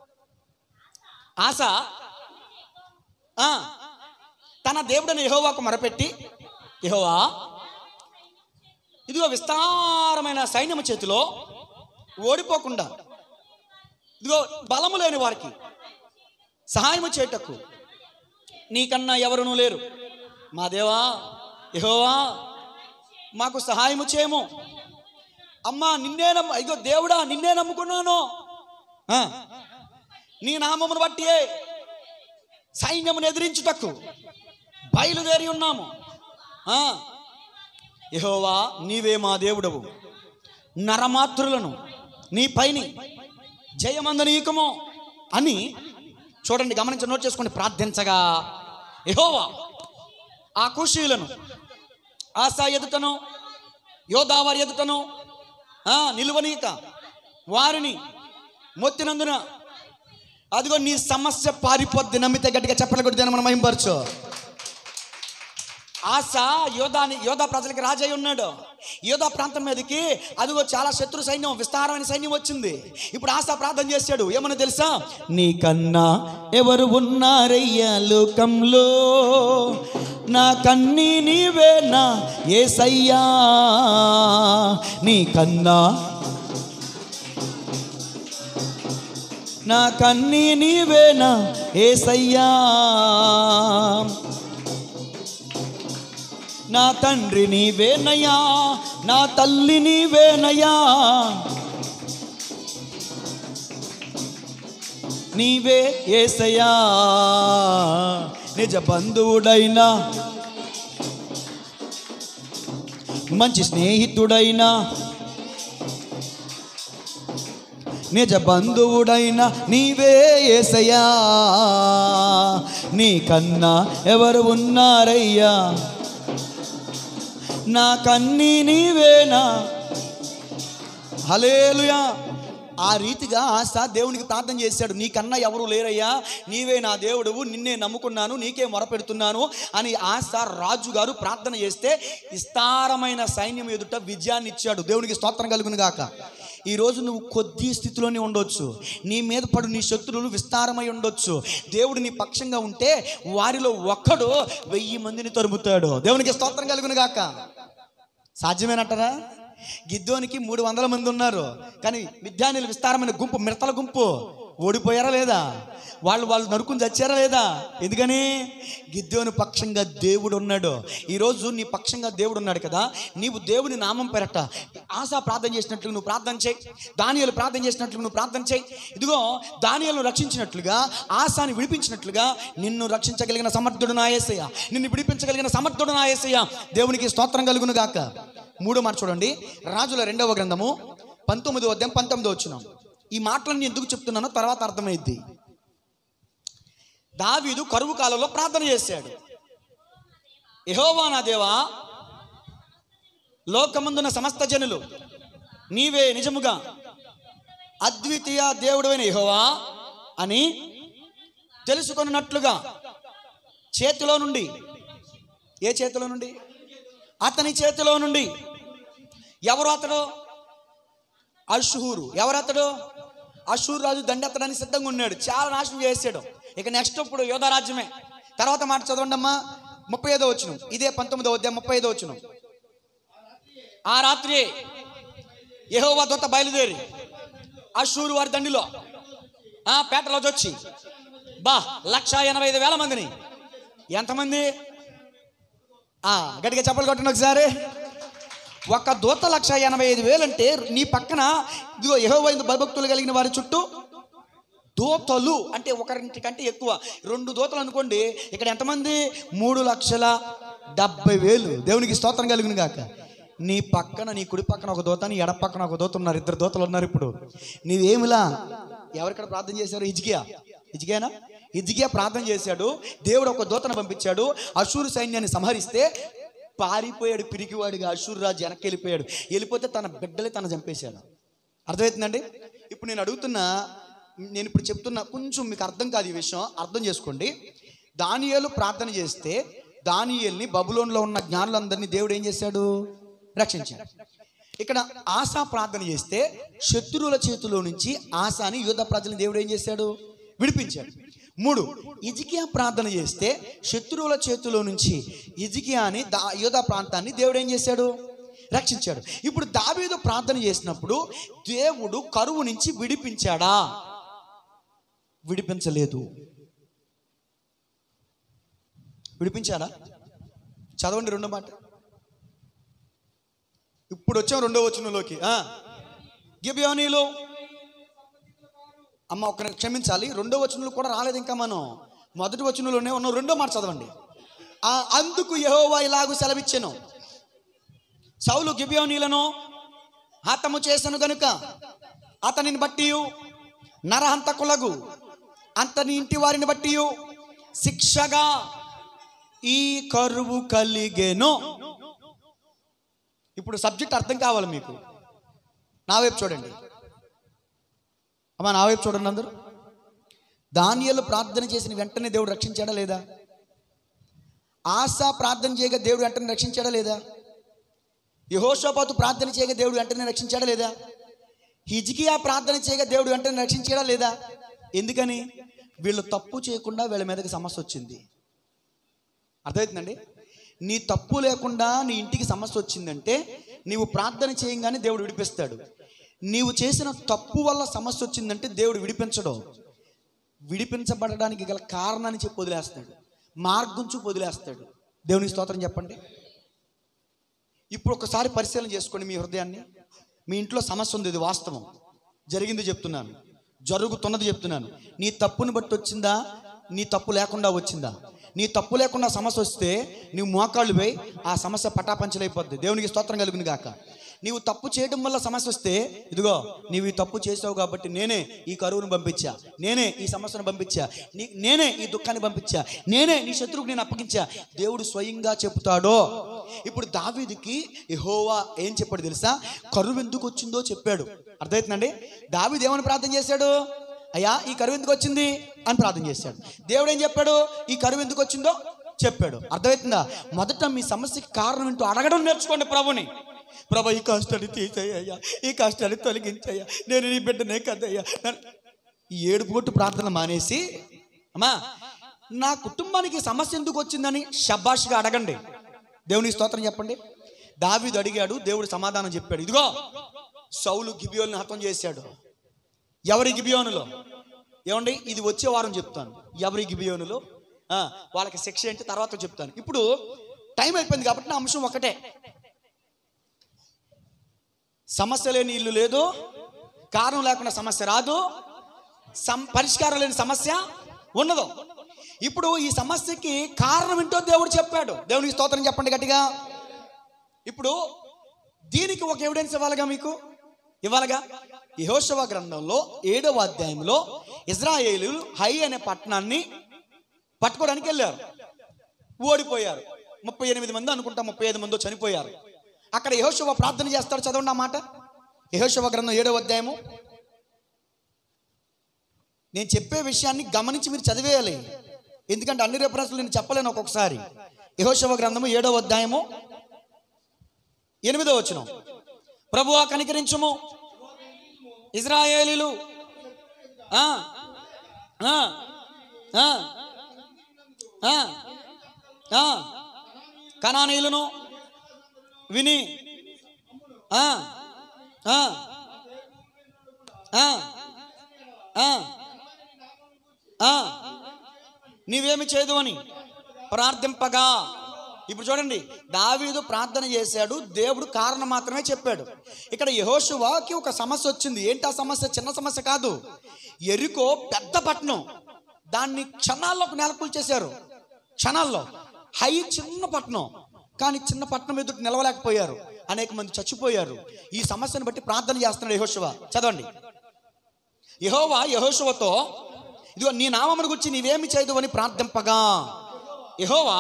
ఆశ ఆ, తన దేవుడని యెహోవాకు మొరపెట్టి యెహోవా ఇదిగో విస్తారమైన సైన్యము చేతిలో ఓడిపోకుండా ఇదిగో బలము లేని వారికి సహాయము చేయటకు నీకన్నా ఎవరునూ లేరు మా దేవా యెహోవా మాకు సహాయము చేయము అమ్మా నిన్నే నమ్ము ఇదిగో దేవుడా నిన్నే నమ్ముకున్నాను ఆ, నీ నామమును బట్టి సైన్యమును ఎదిరించుటకు బయలుదేరి ఉన్నాము ఆ, యెహోవా నీవే మా దేవుడవు నరమాతృలను నీ పైని జయమందనీయకము అని చూడండి గమనించి నోట్ చేసుకోండి ప్రార్థించగా యెహోవా ఆ కుషీలను ఆశా ఎదుటను యోధావారి ఎదుటను ఆ, నిలువనీక వారిని మొత్తినందున అదిగో నీ సమస్య పారిపోద్ది నమ్మితే గట్టిగా చెప్పలు కొడితే మనం మహింపరచు ఆశ యోధాని యోధా ప్రజలకి రాజై ఉన్నాడు యోధా ప్రాంతం మీదకి అదిగో చాలా శత్రు సైన్యం విస్తారమైన సైన్యం వచ్చింది ఇప్పుడు ఆశ ప్రార్థన చేశాడు ఏమని తెలుసా నీకన్నా ఎవరు ఉన్నారయ్యా లోకంలో నా కన్నీ నీవే నా ఏసయ్యా నీకన్నా నా కన్నీ నీవేనా ఏసయ్యా నా తండ్రి నీవేనయ్యా నా తల్లి నీవేనయ్యా నీవే ఏసయ్యా నిజ బంధువుడైనా మంచి స్నేహితుడైనా నిజ బంధువుడైన నీవే ఏసయ్యా నీకన్నా ఎవరు ఉన్నారయ్యా నా కన్నీ నీవేనా హలేలుయా ఆ రీతిగా ఆశ దేవునికి ప్రార్థన చేశాడు నీకన్నా ఎవరు లేరయ్యా నీవే నా దేవుడువు నిన్నే నమ్ముకున్నాను నీకే మొరపెడుతున్నాను అని ఆశ రాజు గారు ప్రార్థన చేస్తే విస్తారమైన సైన్యం ఎదుట విజయాన్ని ఇచ్చాడు దేవునికి స్తోత్రం కలుగును గాక ఈరోజు నువ్వు కొద్ది స్థితిలోనే ఉండొచ్చు నీ మీద పడు నీ శత్రువులు విస్తారమై ఉండొచ్చు దేవుడు నీ పక్షంగా ఉంటే వారిలో ఒక్కడు వెయ్యి మందిని తరుముతాడు దేవునికి స్తోత్రం కలుగును గాక సాధ్యమేనంటారా గిద్దోనికి మూడు వందల మంది ఉన్నారు కానీ విద్యానులు విస్తారమైన గుంపు మిడతల గుంపు ఓడిపోయారా లేదా వాళ్ళు వాళ్ళు నరుకుని చచ్చారా లేదా ఎందుకని గిద్దోని పక్షంగా దేవుడు ఉన్నాడు ఈరోజు నీ పక్షంగా దేవుడు ఉన్నాడు కదా నీవు దేవుని నామం పెరట ఆశ ప్రార్థన చేసినట్లు నువ్వు ప్రార్థన చేయి దానియాలు ప్రార్థన చేసినట్లు నువ్వు ప్రార్థన చేయి ఇదిగో దానియాలను రక్షించినట్లుగా ఆశాని విడిపించినట్లుగా నిన్ను రక్షించగలిగిన సమర్థుడు నా యేసయ్య నిన్ను విడిపించగలిగిన సమర్థుడు నా యేసయ్య దేవునికి స్తోత్రం కలుగును గాక మూడో మాట చూడండి రాజుల రెండవ గ్రంథము పంతొమ్మిదో అధ్యాయం పంతొమ్మిదో వచ్చినాం ఈ మాటలన్నీ ఎందుకు చెప్తున్నానో తర్వాత అర్థమైద్ది దావీదు కరువు కాలంలో ప్రార్థన చేశాడు యెహోవా నా దేవా లోకమందున సమస్త జనులు నీవే నిజముగా అద్వితీయ దేవుడైన యెహోవా అని తెలుసుకొనున్నట్లుగా చేతిలో నుండి ఏ చేతిలో నుండి అతని చేతిలో నుండి ఎవరు అతడు అషూరు ఎవరు అతడు అషూరు రాజు దండెత్తడానికి సిద్ధంగా ఉన్నాడు చాలా నాశనం చేసాడు ఇక నెక్స్ట్ ఇప్పుడు యోధా రాజ్యమే తర్వాత మాట చదవండి అమ్మా ముప్పై ఐదో వచ్చిన ఇదే పంతొమ్మిదో అధ్యాయం ముప్పై ఐదో వచ్చిన ఆ రాత్రి యెహోవా దొత్త బయలుదేరి అషూరు వారి దండిలో ఆ పేటలో వచ్చి బా లక్ష ఎనభై ఐదు వేల మందిని ఎంతమంది ఆ గట్టిగా చెప్పలు కొట్టండి ఒకసారి ఒక దూత లక్ష ఎనభై ఐదు వేలు అంటే నీ పక్కన ఇదిగో యహోవైందు భయభక్తులు కలిగిన వారి చుట్టూ దూతలు అంటే ఒకరింటికంటే ఎక్కువ రెండు దూతలు అనుకోండి ఇక్కడ ఎంతమంది మూడు లక్షల డెబ్బై వేలు దేవునికి స్తోత్రం కలిగిన గాక నీ పక్కన నీ కుడి పక్కన ఒక దూత నీ ఎడ పక్కన ఒక దూత ఉన్నారు ఇద్దరు దూతలు ఉన్నారు ఇప్పుడు నీవేమిలా ఎవరిక్కడ ప్రార్థన చేశారు ఇజ్కియా ఇజ్కియానా ఇజ్కియా ప్రార్థన చేశాడు దేవుడు ఒక దూతను పంపించాడు అశూరు సైన్యాన్ని సంహరిస్తే పారిపోయాడు పిరికివాడిగా అశూరు రాజు వెనక్కి వెళ్ళిపోయాడు వెళ్ళిపోతే తన బిడ్డలే తను చంపేశాడు అర్థమవుతుందండి ఇప్పుడు నేను అడుగుతున్నా నేను ఇప్పుడు చెప్తున్నా కొంచెం మీకు అర్థం కాదు ఈ విషయం అర్థం చేసుకోండి దానియేలు ప్రార్థన చేస్తే దానియేల్ని బబులోన్లో ఉన్న జ్ఞానులందరినీ దేవుడు ఏం చేశాడు రక్షించాడు ఇక్కడ ఆశా ప్రార్థన చేస్తే శత్రువుల చేతిలో నుంచి ఆశాని యూద ప్రజలను దేవుడు ఏం చేశాడు విడిపించాడు మూడు ఇజికియా ప్రార్థన చేస్తే శత్రువుల చేతిలో నుంచి ఇజికియాని దా యూద ప్రాంతాన్ని దేవుడు ఏం చేశాడు రక్షించాడు ఇప్పుడు దావీదు ప్రార్థన చేసినప్పుడు దేవుడు కరువు నుంచి విడిపించాడా విడిపించలేదు విడిపించాడా చదవండి రెండో మాట ఇప్పుడు వచ్చాం రెండో వచనంలోకి ఆ. గిబియోనీలు అమ్మ ఒక క్షమించాలి రెండో వచనంలో కూడా రాలేదు ఇంకా మనం మొదటి వచనంలోనే ఉన్నాం రెండో మాట చదవండి ఆ అందుకు యెహోవా ఇలాగు సెలవిచ్చెను సౌలు గిబియోనీలను హతము చేసను గనుక అతనిని బట్టి నరహంతకులగు అంతని ఇంటి వారిని బట్టి శిక్షగా ఈ కరువు కలిగెను ఇప్పుడు సబ్జెక్ట్ అర్థం కావాలి మీకు నా వైపు చూడండి అమ్మా నా వైపు చూడండి అందరూ దానియలు ప్రార్థన చేసిన వెంటనే దేవుడు రక్షించాడా లేదా ఆశ ప్రార్థన చేయగా దేవుడు వెంటనే రక్షించాడా లేదా యహోషోపాతు ప్రార్థన చేయగా దేవుడు వెంటనే రక్షించాడా లేదా హిజ్కియా ప్రార్థన చేయగా దేవుడు వెంటనే రక్షించాడా లేదా ఎందుకని వీళ్ళు తప్పు చేయకుండా వీళ్ళ మీదకి సమస్య వచ్చింది అర్థమవుతుందండి నీ తప్పు లేకుండా నీ ఇంటికి సమస్య వచ్చిందంటే నీవు ప్రార్థన చేయంగానే దేవుడు విడిపిస్తాడు నీవు చేసిన తప్పు వల్ల సమస్య వచ్చిందంటే దేవుడు విడిపించడం విడిపించబడడానికి గల కారణాన్ని చెప్పి వదిలేస్తాడు మార్గం చూపు వదిలేస్తాడు దేవునికి స్తోత్రం చెప్పండి ఇప్పుడు ఒకసారి పరిశీలన చేసుకోండి మీ హృదయాన్ని మీ ఇంట్లో సమస్య ఉంది ఇది వాస్తవం జరిగింది చెప్తున్నాను జరుగుతున్నది చెప్తున్నాను నీ తప్పుని బట్టి వచ్చిందా నీ తప్పు లేకుండా వచ్చిందా నీ తప్పు లేకుండా సమస్య వస్తే నీవు మోకాళ్ళు పోయి ఆ సమస్య పటాపంచలైపోద్ది దేవునికి స్తోత్రం కలుగును గాక నీవు తప్పు చేయడం వల్ల సమస్య వస్తే ఇదిగో నీవు ఈ తప్పు చేసావు కాబట్టి నేనే ఈ కరువును పంపించా నేనే ఈ సమస్యను పంపించా నీ నేనే ఈ దుఃఖాన్ని పంపించా నేనే నీ శత్రువుకు నేను అప్పగించా దేవుడు స్వయంగా చెప్తాడో ఇప్పుడు దావీదికి యెహోవా ఏం చెప్పాడు తెలుసా కరువు ఎందుకు వచ్చిందో చెప్పాడు అర్థమవుతుందండి దావీదు ఏమని ప్రార్థన చేశాడు అయ్యా ఈ కరువు ఎందుకు వచ్చింది అని ప్రార్థన చేశాడు దేవుడు ఏం చెప్పాడు ఈ కరువు ఎందుకు వచ్చిందో చెప్పాడు అర్థమవుతుందా మొదట మీ సమస్యకి కారణం ఏంటో అడగడం నేర్చుకోండి ప్రభుని ప్రభు ఈ కష్టాన్ని తీసేయ్యా ఈ కష్టాన్ని తొలగించయ్యా నేను నీ బిడ్డనే కదయ్యా నన్ను- ఈ ఏడుపు కొట్టు ప్రార్థన మానేసి అమ్మా నా కుటుంబానికి ఈ సమస్య ఎందుకు వచ్చిందని షబాష్గా అడగండి దేవుని స్తోత్రం చెప్పండి దావీదు అడిగాడు దేవుడు సమాధానం చెప్పాడు ఇదిగో సౌలు గిబియోల్ని హతం చేశాడు ఎవరి గిబియోనులో ఏమండి ఇది వచ్చే వారం చెప్తాను ఎవరి గిబియోనులో ఆ, వాళ్ళకి శిక్ష ఏంటి తర్వాత చెప్తాను ఇప్పుడు టైం అయిపోయింది కాబట్టి నా అంశం ఒకటే సమస్య లేని ఇల్లు లేదు కారణం లేకుండా సమస్య రాదు సం పరిష్కారం లేని సమస్య ఉండదు ఇప్పుడు ఈ సమస్యకి కారణం ఏంటో దేవుడు చెప్పాడు దేవునికి స్తోత్రం చెప్పండి గట్టిగా ఇప్పుడు దీనికి ఒక ఎవిడెన్స్ ఇవ్వాలిగా మీకు ఇవ్వాలిగా యెహోషువ గ్రంథంలో ఏడవ అధ్యాయంలో ఇజ్రాయేలు హై అనే పట్టణాన్ని పట్టుకోవడానికి వెళ్ళారు ఓడిపోయారు ముప్పై ఎనిమిది మంది అనుకుంటా ముప్పై ఐదు మందో చనిపోయారు అక్కడ యహోశవ ప్రార్థన చేస్తాడు చదవండి ఆ మాట యహోశవ గ్రంథం ఏడవ అధ్యాయము నేను చెప్పే విషయాన్ని గమనించి మీరు చదివేయాలి ఎందుకంటే అన్ని రెఫరెన్స్లు నేను చెప్పలేను ఒక్కొక్కసారి యహోశవ గ్రంథము ఏడవ అధ్యాయము ఎనిమిదో వచనం ప్రభువా కనికరించుము ఇజ్రాయేలీలు ఆ, ఆ, ఆ, ఆ, ఆ, కనానీయులను విని ఆ, ఆ, ఆ, ఆ, ఆ, నీవేమి చేయదు అని ప్రార్థింపగా ఇప్పుడు చూడండి దావీదు ప్రార్థన చేశాడు దేవుడు కారణం మాత్రమే చెప్పాడు ఇక్కడ యహోషువాకి ఒక సమస్య వచ్చింది ఏంటి ఆ సమస్య చిన్న సమస్య కాదు ఎరుకో పెద్ద పట్టణం దాన్ని క్షణాల్లో నెలకొల్చేశారు క్షణాల్లో హై చిన్న పట్టణం కానీ చిన్న పట్టణం ఎదుటి నిలవలేకపోయారు అనేక మంది చచ్చిపోయారు ఈ సమస్యను బట్టి ప్రార్థన చేస్తున్నాడు యహోశివ చదవండి యహోవా యహోశువతో ఇదిగో నీ నామమును గురించి నీవేమి చేయదు అని ప్రార్థింపగా యహోవా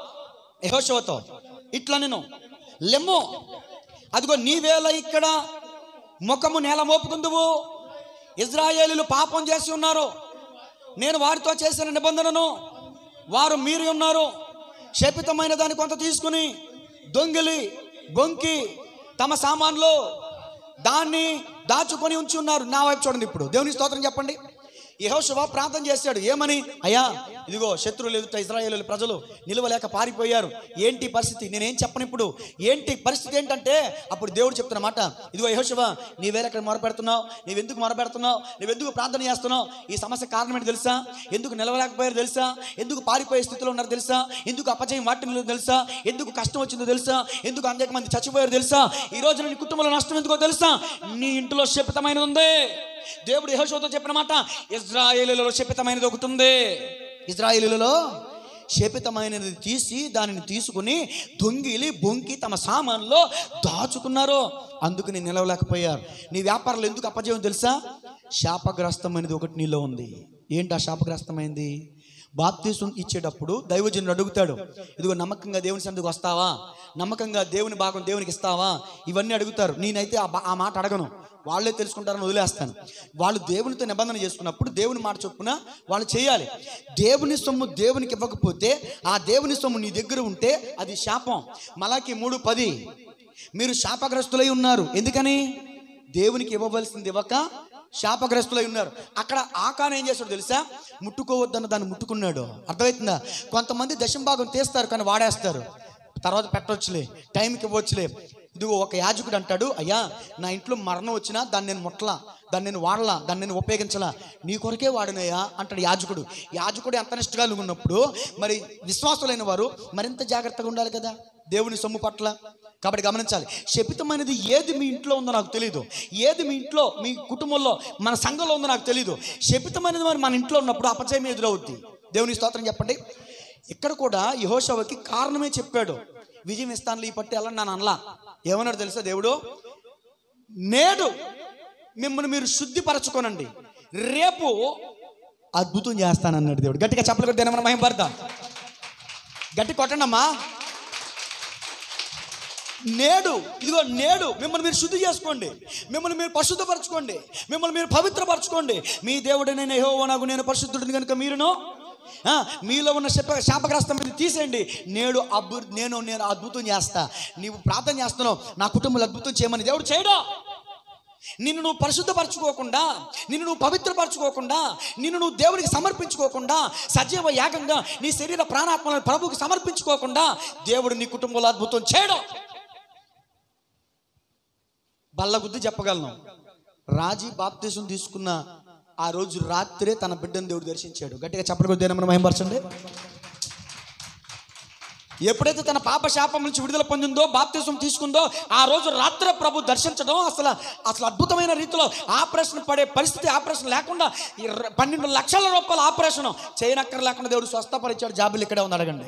యహోశువతో ఇట్లా నేను లెమ్ము అదిగో నీవేళ ఇక్కడ ముఖము నేల మోపుకుందువు ఇజ్రాయేలీలు పాపం చేసి ఉన్నారు నేను వారితో చేసిన నిబంధనను వారు మీరి ఉన్నారు శపితమైన దాన్ని కొంత తీసుకుని దొంగిలి బొంకి తమ సామాన్లో దాన్ని దాచుకొని ఉంచి ఉన్నారు నా వైపు చూడండి ఇప్పుడు దేవుని స్తోత్రం చెప్పండి యెహోషువ ప్రార్థన చేశాడు ఏమని అయ్యా ఇదిగో శత్రువులు ఎదుట ఇజ్రాయేలు ప్రజలు నిలవలేక పారిపోయారు ఏంటి పరిస్థితి నేనేం చెప్పను ఇప్పుడు ఏంటి పరిస్థితి ఏంటంటే అప్పుడు దేవుడు చెప్తున్న మాట ఇదిగో యెహోషువ నీవేళ ఇక్కడ మొరపెడుతున్నావు నీవెందుకు మొరపెడుతున్నావు నువ్వెందుకు ప్రార్థన చేస్తున్నావు ఈ సమస్య కారణం ఏంటి తెలుసా ఎందుకు నిలవలేకపోయారు తెలుసా ఎందుకు పారిపోయే స్థితిలో ఉన్నారు తెలుసా ఎందుకు అపజయం వాటిలో తెలుసా ఎందుకు కష్టం వచ్చిందో తెలుసా ఎందుకు అనేక మంది చచ్చిపోయారు తెలుసా ఈ రోజు నీ కుటుంబంలో నష్టం ఎందుకో తెలుసా నీ ఇంటిలో శపితమైనది ఉంది దేవుడు యెహోషువతో చెప్పిన మాట ఇజ్రాయేలులో శపితమైనది ఒకటి ఉంది ఇజ్రాయేలులలో శపితమైనది తీసి దానిని తీసుకుని దొంగిలి బొంకి తమ సామాన్లో దాచుకున్నారు అందుకు నేను నిలవలేకపోయారు నీ వ్యాపారాలు ఎందుకు అపజయం తెలుసా శాపగ్రస్తమైనది ఒకటి నీలో ఉంది ఏంటి ఆ శాపగ్రస్తమైంది బాప్తీసం ఇచ్చేటప్పుడు దైవజనుడు అడుగుతాడు ఇదిగో నమ్మకంగా దేవుని సందుకు వస్తావా నమ్మకంగా దేవుని భాగం దేవునికి ఇస్తావా ఇవన్నీ అడుగుతారు నేనైతే ఆ బా- ఆ మాట అడగను వాళ్ళే తెలుసుకుంటారని వదిలేస్తాను వాళ్ళు దేవునితో నిబంధన చేసుకున్నప్పుడు దేవుని మాట చొప్పున వాళ్ళు చేయాలి దేవుని సొమ్ము దేవునికి ఇవ్వకపోతే ఆ దేవుని సొమ్ము నీ దగ్గర ఉంటే అది శాపం మలాకి మూడు పది మీరు శాపగ్రస్తులై ఉన్నారు ఎందుకని దేవునికి ఇవ్వవలసింది ఇవ్వక శాపగ్రస్తులై ఉన్నారు అక్కడ ఆకాను ఏం చేస్తాడు తెలుసా ముట్టుకోవద్దన్న దాన్ని ముట్టుకున్నాడు అర్థమవుతుందా కొంతమంది దశంభాగం తీస్తారు కానీ వాడేస్తారు తర్వాత పెట్టవచ్చులే టైంకి ఇవ్వచ్చులే ఇదిగో ఒక యాజకుడు అంటాడు అయ్యా నా ఇంట్లో మరణం వచ్చినా దాన్ని నేను ముట్టలా దాన్ని నేను వాడలా దాన్ని నేను ఉపయోగించలా నీ కొరకే వాడినయ్యా అంటాడు యాజకుడు యాజకుడు ఎంత నిష్ఠగా ఉన్నప్పుడు మరి విశ్వాసులైన వారు మరింత జాగ్రత్తగా ఉండాలి కదా దేవుని సొమ్ము పట్ల కాబట్టి గమనించాలి శపితమైనది ఏది మీ ఇంట్లో ఉందో నాకు తెలియదు ఏది మీ ఇంట్లో మీ కుటుంబంలో మన సంఘంలో ఉందో నాకు తెలియదు శపితమైనది మరి మన ఇంట్లో ఉన్నప్పుడు అపచయం ఎదురవుద్ది దేవుని స్తోత్రం చెప్పండి ఇక్కడ కూడా యహోషవకి కారణమే చెప్పాడు విజయం ఇస్తానులే ఈ పట్టి వెళ్ళండి నన్ను అనలా ఏమన్నాడు తెలుసా దేవుడు నేడు మిమ్మల్ని మీరు శుద్ధిపరచుకోనండి రేపు అద్భుతం చేస్తానన్నాడు దేవుడు గట్టిగా చెప్పలు కొట్టి మనం మహిమ పడతాం గట్టి కొట్టండి అమ్మా నేడు ఇదిగో నేడు మిమ్మల్ని మీరు శుద్ధి చేసుకోండి మిమ్మల్ని మీరు పరిశుద్ధపరచుకోండి మిమ్మల్ని మీరు పవిత్రపరచుకోండి మీ దేవుడైన యెహోవా నాకు నేను పరిశుద్ధుడిని కనుక మీరును ఆ, మీలో ఉన్న శాప శాపగ్రస్తం మీద తీసేయండి నేడు అబ్బు నేను నేను అద్భుతం చేస్తా నీవు ప్రార్థన చేస్తున్నావు నా కుటుంబంలో అద్భుతం చేయమని దేవుడు చేయడం నిన్ను నువ్వు పరిశుద్ధపరచుకోకుండా నిన్ను నువ్వు పవిత్రపరచుకోకుండా నిన్ను నువ్వు దేవునికి సమర్పించుకోకుండా సజీవ యాగంగా నీ శరీర ప్రాణాత్మలను ప్రభువుకి సమర్పించుకోకుండా దేవుడు నీ కుటుంబంలో అద్భుతం చేయడం బల్ల గుద్ది చెప్పగలను రాజీ బాప్తీసం తీసుకున్న ఆ రోజు రాత్రే తన బిడ్డను దేవుడు దర్శించాడు గట్టిగా చెప్పడం దేనమ్మని మహిమపరచండి ఎప్పుడైతే తన పాప శాపం నుంచి విడుదల పొందిందో బాప్తిజం తీసుకుందో ఆ రోజు రాత్రి ప్రభు దర్శించడం అసలు అసలు అద్భుతమైన రీతిలో ఆపరేషన్ పడే పరిస్థితి ఆపరేషన్ లేకుండా ఈ ర- పన్నెండు లక్షల రూపాయల ఆపరేషన్ చేయనక్కర లేకుండా దేవుడు స్వస్థపరిచాడు జాబులు ఇక్కడే ఉంది అడగండి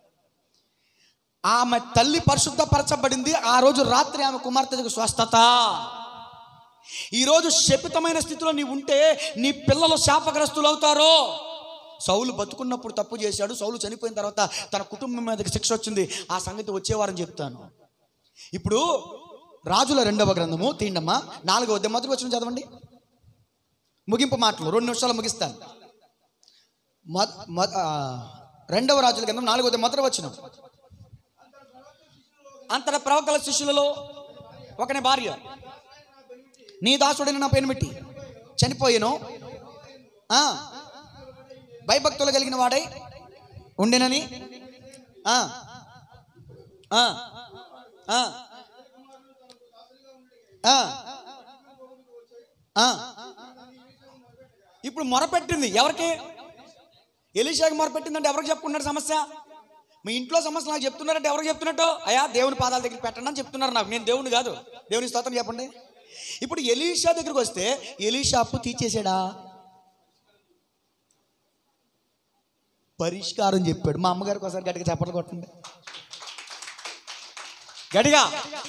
ఆమె తల్లి పరిశుద్ధపరచబడింది ఆ రోజు రాత్రి ఆమె కుమార్తెకు స్వస్థత ఈరోజు శపితమైన స్థితిలో నీవు ఉంటే నీ పిల్లలు శాపగ్రస్తులు అవుతారు సౌలు బతుకున్నప్పుడు తప్పు చేశాడు సౌలు చనిపోయిన తర్వాత తన కుటుంబం మీదకి శిక్ష వచ్చింది ఆ సంగతి వచ్చేవారని చెప్తాను ఇప్పుడు రాజుల రెండవ గ్రంథము తీండమ్మ నాలుగవ అధ్యాయం మొదటి వచ్చిన చదవండి ముగింపు మాటలు రెండు నిమిషాలు ముగిస్తాను మొ- మొ- ఆ, రెండవ రాజుల గ్రంథం నాలుగవ అధ్యాయం మొదటి వచ్చిన అంతట ప్రవక్తల శిష్యులలో ఒకని భార్య నీ దాసుడైన నా పెనిమిటి చనిపోయాను ఆ, భయభక్తులు కలిగిన వాడై ఉండెనని ఆ, ఆ, ఆ, ఆ, ఆ. ఇప్పుడు మొరపెట్టింది ఎవరికి ఎలీషాకి మొరపెట్టిందంటే ఎవరికి చెప్పుకున్నాడు సమస్య మీ ఇంట్లో సమస్య నాకు చెప్తున్నారంటే ఎవరికి చెప్తున్నట్టు అయ్యా దేవుని పాదాల దగ్గర పెట్టండి అని చెప్తున్నారు నాకు నేను దేవుని కాదు దేవుని స్తోత్రం చెప్పండి ఇప్పుడు ఎలీషా దగ్గరికి వస్తే ఎలీషా అప్పు తీర్చేసాడా పరిష్కారం చెప్పాడు మా అమ్మగారికి ఒకసారి గట్టిగా చెప్పలు కొట్టండి గట్టిగా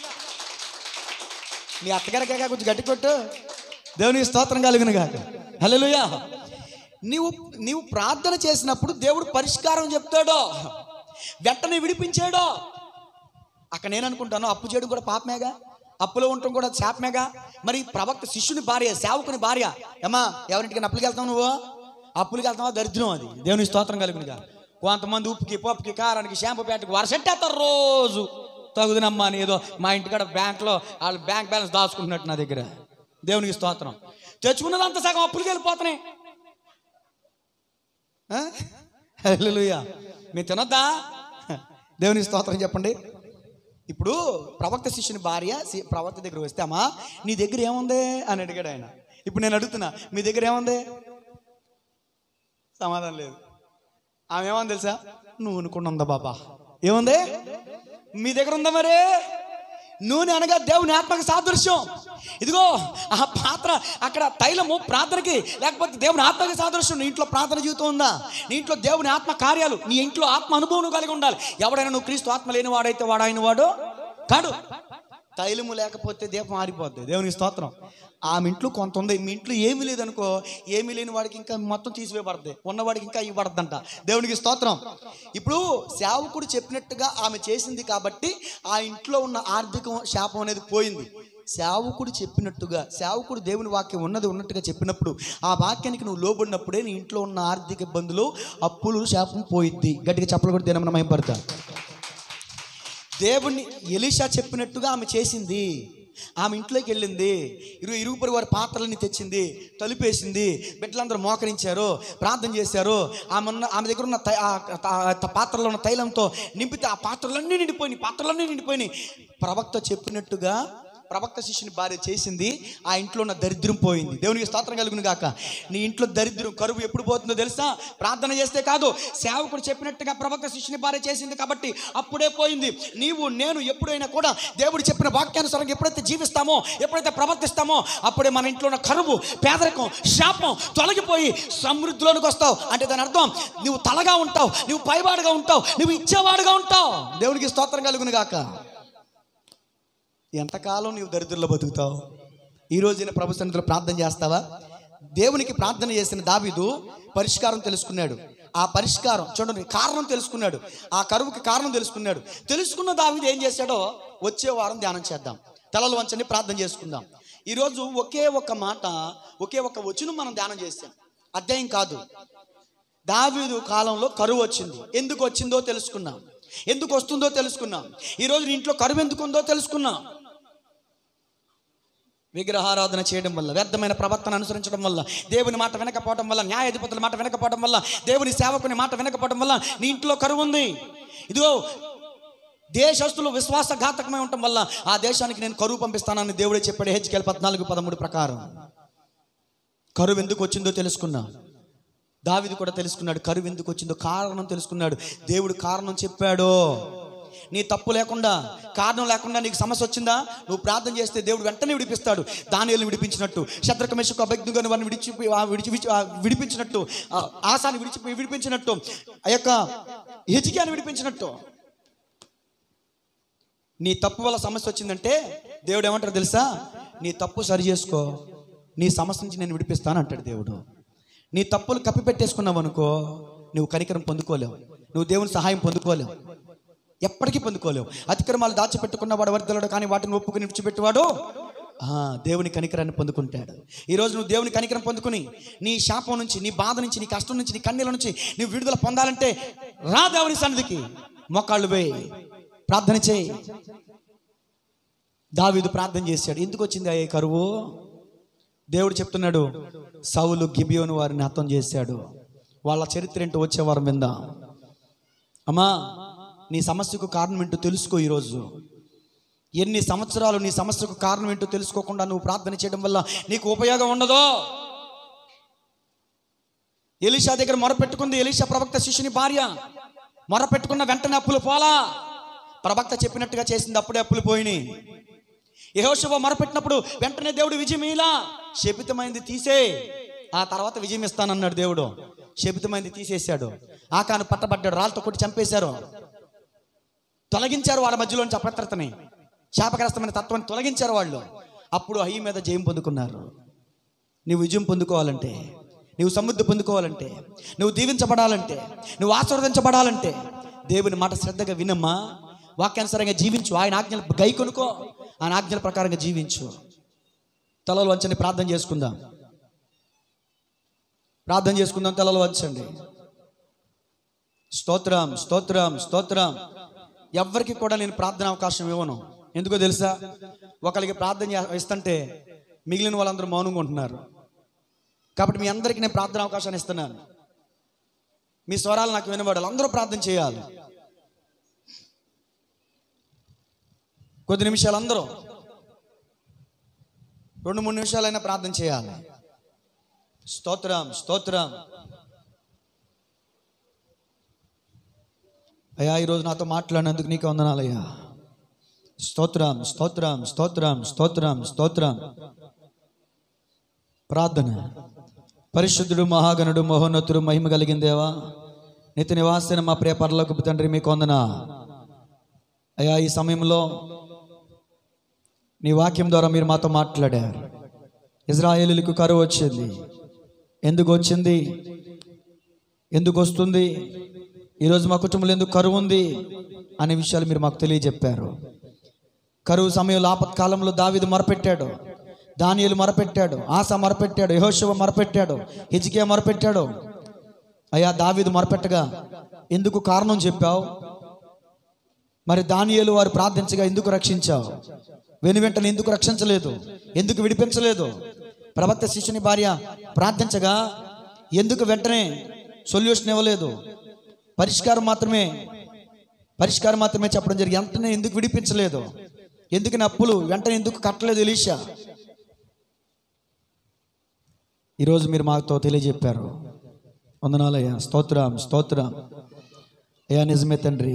మీ అత్తగారికే కొంచెం గట్టి కొట్టు దేవునికి స్తోత్రం కలిగిన కాక హల్లెలూయా నీవు నీవు ప్రార్థన చేసినప్పుడు దేవుడు పరిష్కారం చెప్తాడో వెంటనే విడిపించాడో అక్కడ నేను అనుకుంటాను అప్పు చేయడం కూడా పాపమేగా అప్పులో ఉండటం కూడా శాపమేగా మరి ప్రవక్త శిష్యుని భార్య సేవకుని భార్య ఏమా ఎవరింటికి అప్పులకి వెళ్తావు నువ్వు అప్పులకి వెళ్తావా దరిద్రం అది దేవుని స్తోత్రం కలుగునిగా కొంతమంది ఉప్పుకి పప్పుకి కారానికి షాంపూ ప్యాట్కి వరసెట్టేస్తారు రోజు తగుదనమ్మా అని ఏదో మా ఇంటికాడ బ్యాంక్లో వాళ్ళు బ్యాంక్ బ్యాలెన్స్ దాచుకుంటున్నట్టు నా దగ్గర దేవునికి స్తోత్రం తెచ్చుకున్నదంత సగం అప్పులకి వెళ్ళిపోతున్నాయి ఆ? హల్లెలూయా మీరు తినొద్దా దేవుని స్తోత్రం చెప్పండి ఇప్పుడు ప్రవక్త శిష్యుని భార్య సి- ప్రవక్త దగ్గర వస్తే అమ్మా నీ దగ్గర ఏముంది అని అడిగాడు ఆయన ఇప్పుడు నేను అడుగుతున్నా మీ దగ్గర ఏముంది సమాధానం లేదు ఆమె ఏమంది తెలుసా నువ్వు అనుకున్నా ఉందా బాబా ఏముంది మీ దగ్గర ఉందా మరి నూనె అనగా దేవుని ఆత్మక సాదృశ్యం ఇదిగో ఆ పాత్ర అక్కడ తైలము ప్రార్థనకి లేకపోతే దేవుని ఆత్మక సాదృశ్యం నీ ఇంట్లో ప్రార్థన జీవితం ఉందా నీ ఇంట్లో దేవుని ఆత్మ కార్యాలు నీ ఇంట్లో ఆత్మ అనుభవం నువ్వు కలిగి ఉండాలి ఎవడైనా నువ్వు క్రీస్తు ఆత్మ లేని వాడైతే వాడాయన వాడు కాడు తైలము లేకపోతే దీపం ఆరిపోద్ది దేవునికి స్తోత్రం ఆమె ఇంట్లో కొంత ఉంది మీ ఇంట్లో ఏమీ లేదనుకో ఏమీ లేని వాడికి ఇంకా మొత్తం తీసివేయబడద్ది ఉన్నవాడికి ఇంకా ఇవ్వబడద్దంట దేవునికి స్తోత్రం ఇప్పుడు సేవకుడు చెప్పినట్టుగా ఆమె చేసింది కాబట్టి ఆ ఇంట్లో ఉన్న ఆర్థిక శాపం అనేది పోయింది సేవకుడు చెప్పినట్టుగా సేవకుడు దేవుని వాక్యం ఉన్నది ఉన్నట్టుగా చెప్పినప్పుడు ఆ వాక్యానికి నువ్వు లోబడినప్పుడే నీ ఇంట్లో ఉన్న ఆర్థిక ఇబ్బందులు అప్పులు శాపం పోయిద్ది గట్టిగా చెప్పలు కూడా దేనమని మహింపడతా దేవుణ్ణి ఎలీషా చెప్పినట్టుగా ఆమె చేసింది ఆమె ఇంట్లోకి వెళ్ళింది ఇరు ఇరుగుపరి వారి పాత్రలన్నీ తెచ్చింది తలుపేసింది బిడ్డలందరూ మోకరించారు ప్రార్థన చేశారు ఆమె ఉన్న ఆమె దగ్గర ఉన్న తై- ఆ త- త- పాత్రలో ఉన్న తైలంతో నింపితే ఆ పాత్రలన్నీ నిండిపోయినాయి పాత్రలన్నీ నిండిపోయినాయి ప్రవక్త చెప్పినట్టుగా ప్రవక్త శిష్యుని భార్య చేసింది ఆ ఇంట్లో ఉన్న దరిద్రం పోయింది దేవునికి స్తోత్రం కలుగును గాక నీ ఇంట్లో దరిద్రం కరువు ఎప్పుడు పోతుందో తెలుసా ప్రార్థన చేస్తే కాదు సేవకుడు చెప్పినట్టుగా ప్రవక్త శిష్యుని భార్య చేసింది కాబట్టి అప్పుడే పోయింది నీవు నేను ఎప్పుడైనా కూడా దేవుడు చెప్పిన వాక్యానుసారంగా ఎప్పుడైతే జీవిస్తామో ఎప్పుడైతే ప్రవర్తిస్తామో అప్పుడే మన ఇంట్లో ఉన్న కరువు పేదరికం శాపం తొలగిపోయి సమృద్ధిలోనికి వస్తావు అంటే దాని అర్థం నువ్వు తలగా ఉంటావు నువ్వు పైవాడుగా ఉంటావు నువ్వు ఇచ్చేవాడుగా ఉంటావు దేవునికి స్తోత్రం కలుగును గాక ఎంతకాలం నీవు దరిద్రంలో బతుకుతావు ఈ రోజున ప్రభు సన్నిధిలో ప్రార్థన చేస్తావా దేవునికి ప్రార్థన చేసిన దావీదు పరిష్కారం తెలుసుకున్నాడు ఆ పరిష్కారం చూడండి కారణం తెలుసుకున్నాడు ఆ కరువుకి కారణం తెలుసుకున్నాడు తెలుసుకున్న దావీదు ఏం చేశాడో వచ్చే వారం ధ్యానం చేద్దాం తలలు వంచని ప్రార్థన చేసుకుందాం ఈరోజు ఒకే ఒక మాట ఒకే ఒక వచనం మనం ధ్యానం చేసాం అధ్యాయం కాదు దావీదు కాలంలో కరువు వచ్చింది ఎందుకు వచ్చిందో తెలుసుకున్నాం ఎందుకు వస్తుందో తెలుసుకున్నాం ఈరోజు నీ ఇంట్లో కరువు ఎందుకు ఉందో తెలుసుకున్నాం విగ్రహారాధన చేయడం వల్ల వ్యర్థమైన ప్రవర్తన అనుసరించడం వల్ల దేవుని మాట వినకపోవడం వల్ల న్యాయాధిపతుల మాట వినకపోవడం వల్ల దేవుని సేవకుని మాట వినకపోవడం వల్ల నీ ఇంట్లో కరువు ఉంది ఇదిగో దేశస్తులు విశ్వాసఘాతకమై ఉండటం వల్ల ఆ దేశానికి నేను కరువు పంపిస్తానని దేవుడే చెప్పాడు హెచ్కెల్ పద్నాలుగు పదమూడు ప్రకారం కరువు ఎందుకు వచ్చిందో తెలుసుకున్నా దావిది కూడా తెలుసుకున్నాడు కరువు ఎందుకు వచ్చిందో కారణం తెలుసుకున్నాడు దేవుడు కారణం చెప్పాడు నీ తప్పు లేకుండా కారణం లేకుండా నీకు సమస్య వచ్చిందా నువ్వు ప్రార్థన చేస్తే దేవుడు వెంటనే విడిపిస్తాడు దానిని విడిపించినట్టు శత్రుకమేషకు అభ్యర్థుగా వారిని విడిచి ఆ విడిచి విడిచి- ఆ విడిపించినట్టు ఆ ఆశాన్ని విడిచి విడిపించినట్టు ఆ యొక్క హెజికాన్ని విడిపించినట్టు నీ తప్పు వల్ల సమస్య వచ్చిందంటే దేవుడు ఏమంటారు తెలుసా నీ తప్పు సరి చేసుకో నీ సమస్య నుంచి నేను విడిపిస్తాను అంటాడు దేవుడు నీ తప్పులు కప్పిపెట్టేసుకున్నావు అనుకో నువ్వు కనికరం పొందుకోలేవు నువ్వు దేవుని సహాయం పొందుకోలేవు ఎప్పటికీ పొందుకోలేవు అతిక్రమాలు దాచిపెట్టుకున్నవాడు వర్ధలడు కానీ వాటిని ఒప్పుకుని విడిచిపెట్టేవాడు ఆ, దేవుని కనికరాన్ని పొందుకుంటాడు ఈరోజు నువ్వు దేవుని కనికరం పొందుకుని నీ శాపం నుంచి నీ బాధ నుంచి నీ కష్టం నుంచి నీ కన్నీళ్ళ నుంచి నువ్వు విడుదల పొందాలంటే రా దేవుని సన్నిధికి మొక్కాళ్ళు వేయి ప్రార్థన చేయి దావీదు ప్రార్థన చేశాడు ఎందుకు వచ్చింది అయ్యే కరువు దేవుడు చెప్తున్నాడు సౌలు గిబియోను వారిని హతం చేశాడు వాళ్ళ చరిత్ర ఏంటో వచ్చే వారం విందా అమ్మా నీ సమస్యకు కారణం ఏంటో తెలుసుకో ఈరోజు ఎన్ని సంవత్సరాలు నీ సమస్యకు కారణం ఏంటో తెలుసుకోకుండా నువ్వు ప్రార్థన చేయడం వల్ల నీకు ఉపయోగం ఉండదు ఎలీషా దగ్గర మొరపెట్టుకుంది ఎలీషా ప్రవక్త శిష్యుని భార్య మొరపెట్టుకున్న వెంటనే అప్పులు పోలా ప్రవక్త చెప్పినట్టుగా చేసింది అప్పుడే అప్పులు పోయినాయి యహోశవ మొరపెట్టినప్పుడు వెంటనే దేవుడు విజయం ఇలా శపితమైంది తీసే ఆ తర్వాత విజయం ఇస్తానన్నాడు దేవుడు శపితమైంది తీసేశాడు ఆకాను పట్టబడ్డాడు రాళ్ళతో కొట్టి చంపేశారు తొలగించారు వాళ్ళ మధ్యలోంచి అపత్రతని శాపగ్రస్తమైన తత్వాన్ని తొలగించారు వాళ్ళు అప్పుడు అయ్యి మీద జయం పొందుకున్నారు నువ్వు విజయం పొందుకోవాలంటే నువ్వు సమృద్ధి పొందుకోవాలంటే నువ్వు దీవించబడాలంటే నువ్వు ఆశీర్వదించబడాలంటే దేవుని మాట శ్రద్ధగా వినమ్మా వాక్యానుసారంగా జీవించు ఆయన ఆజ్ఞలు గై కొనుకో ఆయన ఆజ్ఞల ప్రకారంగా జీవించు తలలు వంచని ప్రార్థన చేసుకుందాం ప్రార్థన చేసుకుందాం తలలు వంచండి స్తోత్రం స్తోత్రం స్తోత్రం ఎవ్వరికి కూడా నేను ప్రార్థన అవకాశం ఇవ్వను ఎందుకో తెలుసా ఒకరికి ప్రార్థన చే- ఇస్తుంటే మిగిలిన వాళ్ళందరూ మౌనంగా ఉంటున్నారు కాబట్టి మీ అందరికీ నేను ప్రార్థన అవకాశాన్ని ఇస్తున్నాను మీ స్వరాలు నాకు వినబడాలి అందరూ ప్రార్థన చేయాలి కొద్ది నిమిషాలు అందరూ రెండు మూడు నిమిషాలైనా ప్రార్థన చేయాలి స్తోత్రం స్తోత్రం అయ్యా ఈరోజు నాతో మాట్లాడినందుకు నీకు వందనాలయ్యా స్తోత్రం స్తోత్రం స్తోత్రం స్తోత్రం స్తోత్రం ప్రార్థన పరిశుద్ధుడు మహాగణుడు మహోన్నతుడు మహిమ కలిగిందేవా నిత్య నివాసన మా ప్రియ పరలోకపు తండ్రి మీకు వందన అయ్యా ఈ సమయంలో నీ వాక్యం ద్వారా మీరు మాతో మాట్లాడారు ఇజ్రాయేలులకు కరువు వచ్చింది ఎందుకు వచ్చింది ఎందుకు వస్తుంది ఈరోజు మా కుటుంబంలో ఎందుకు కరువు ఉంది అనే విషయాలు మీరు మాకు తెలియజెప్పారు కరువు సమయంలో ఆపత్కాలంలో దావీదు మొరపెట్టాడు దానియలు మొరపెట్టాడు ఆశ మొరపెట్టాడు యహోశివ మొరపెట్టాడు హిజ్కియా మొరపెట్టాడు అయ్యా దావీదు మొరపెట్టగా ఎందుకు కారణం చెప్పావు మరి దానియేలు వారు ప్రార్థించగా ఎందుకు రక్షించావు వెను వెంటనే ఎందుకు రక్షించలేదు ఎందుకు విడిపించలేదు ప్రవక్త శిష్యుని భార్య ప్రార్థించగా ఎందుకు వెంటనే సొల్యూషన్ ఇవ్వలేదు పరిష్కారం మాత్రమే పరిష్కారం మాత్రమే చెప్పడం జరిగింది వెంటనే ఎందుకు విడిపించలేదు ఎందుకు నా అప్పులు వెంటనే ఎందుకు కట్టలేదు ఎలీషా ఈరోజు మీరు మాతో తెలియజెప్పారు వందనాలయ్యా స్తోత్రం స్తోత్రం అయ్యా నిజమే తండ్రి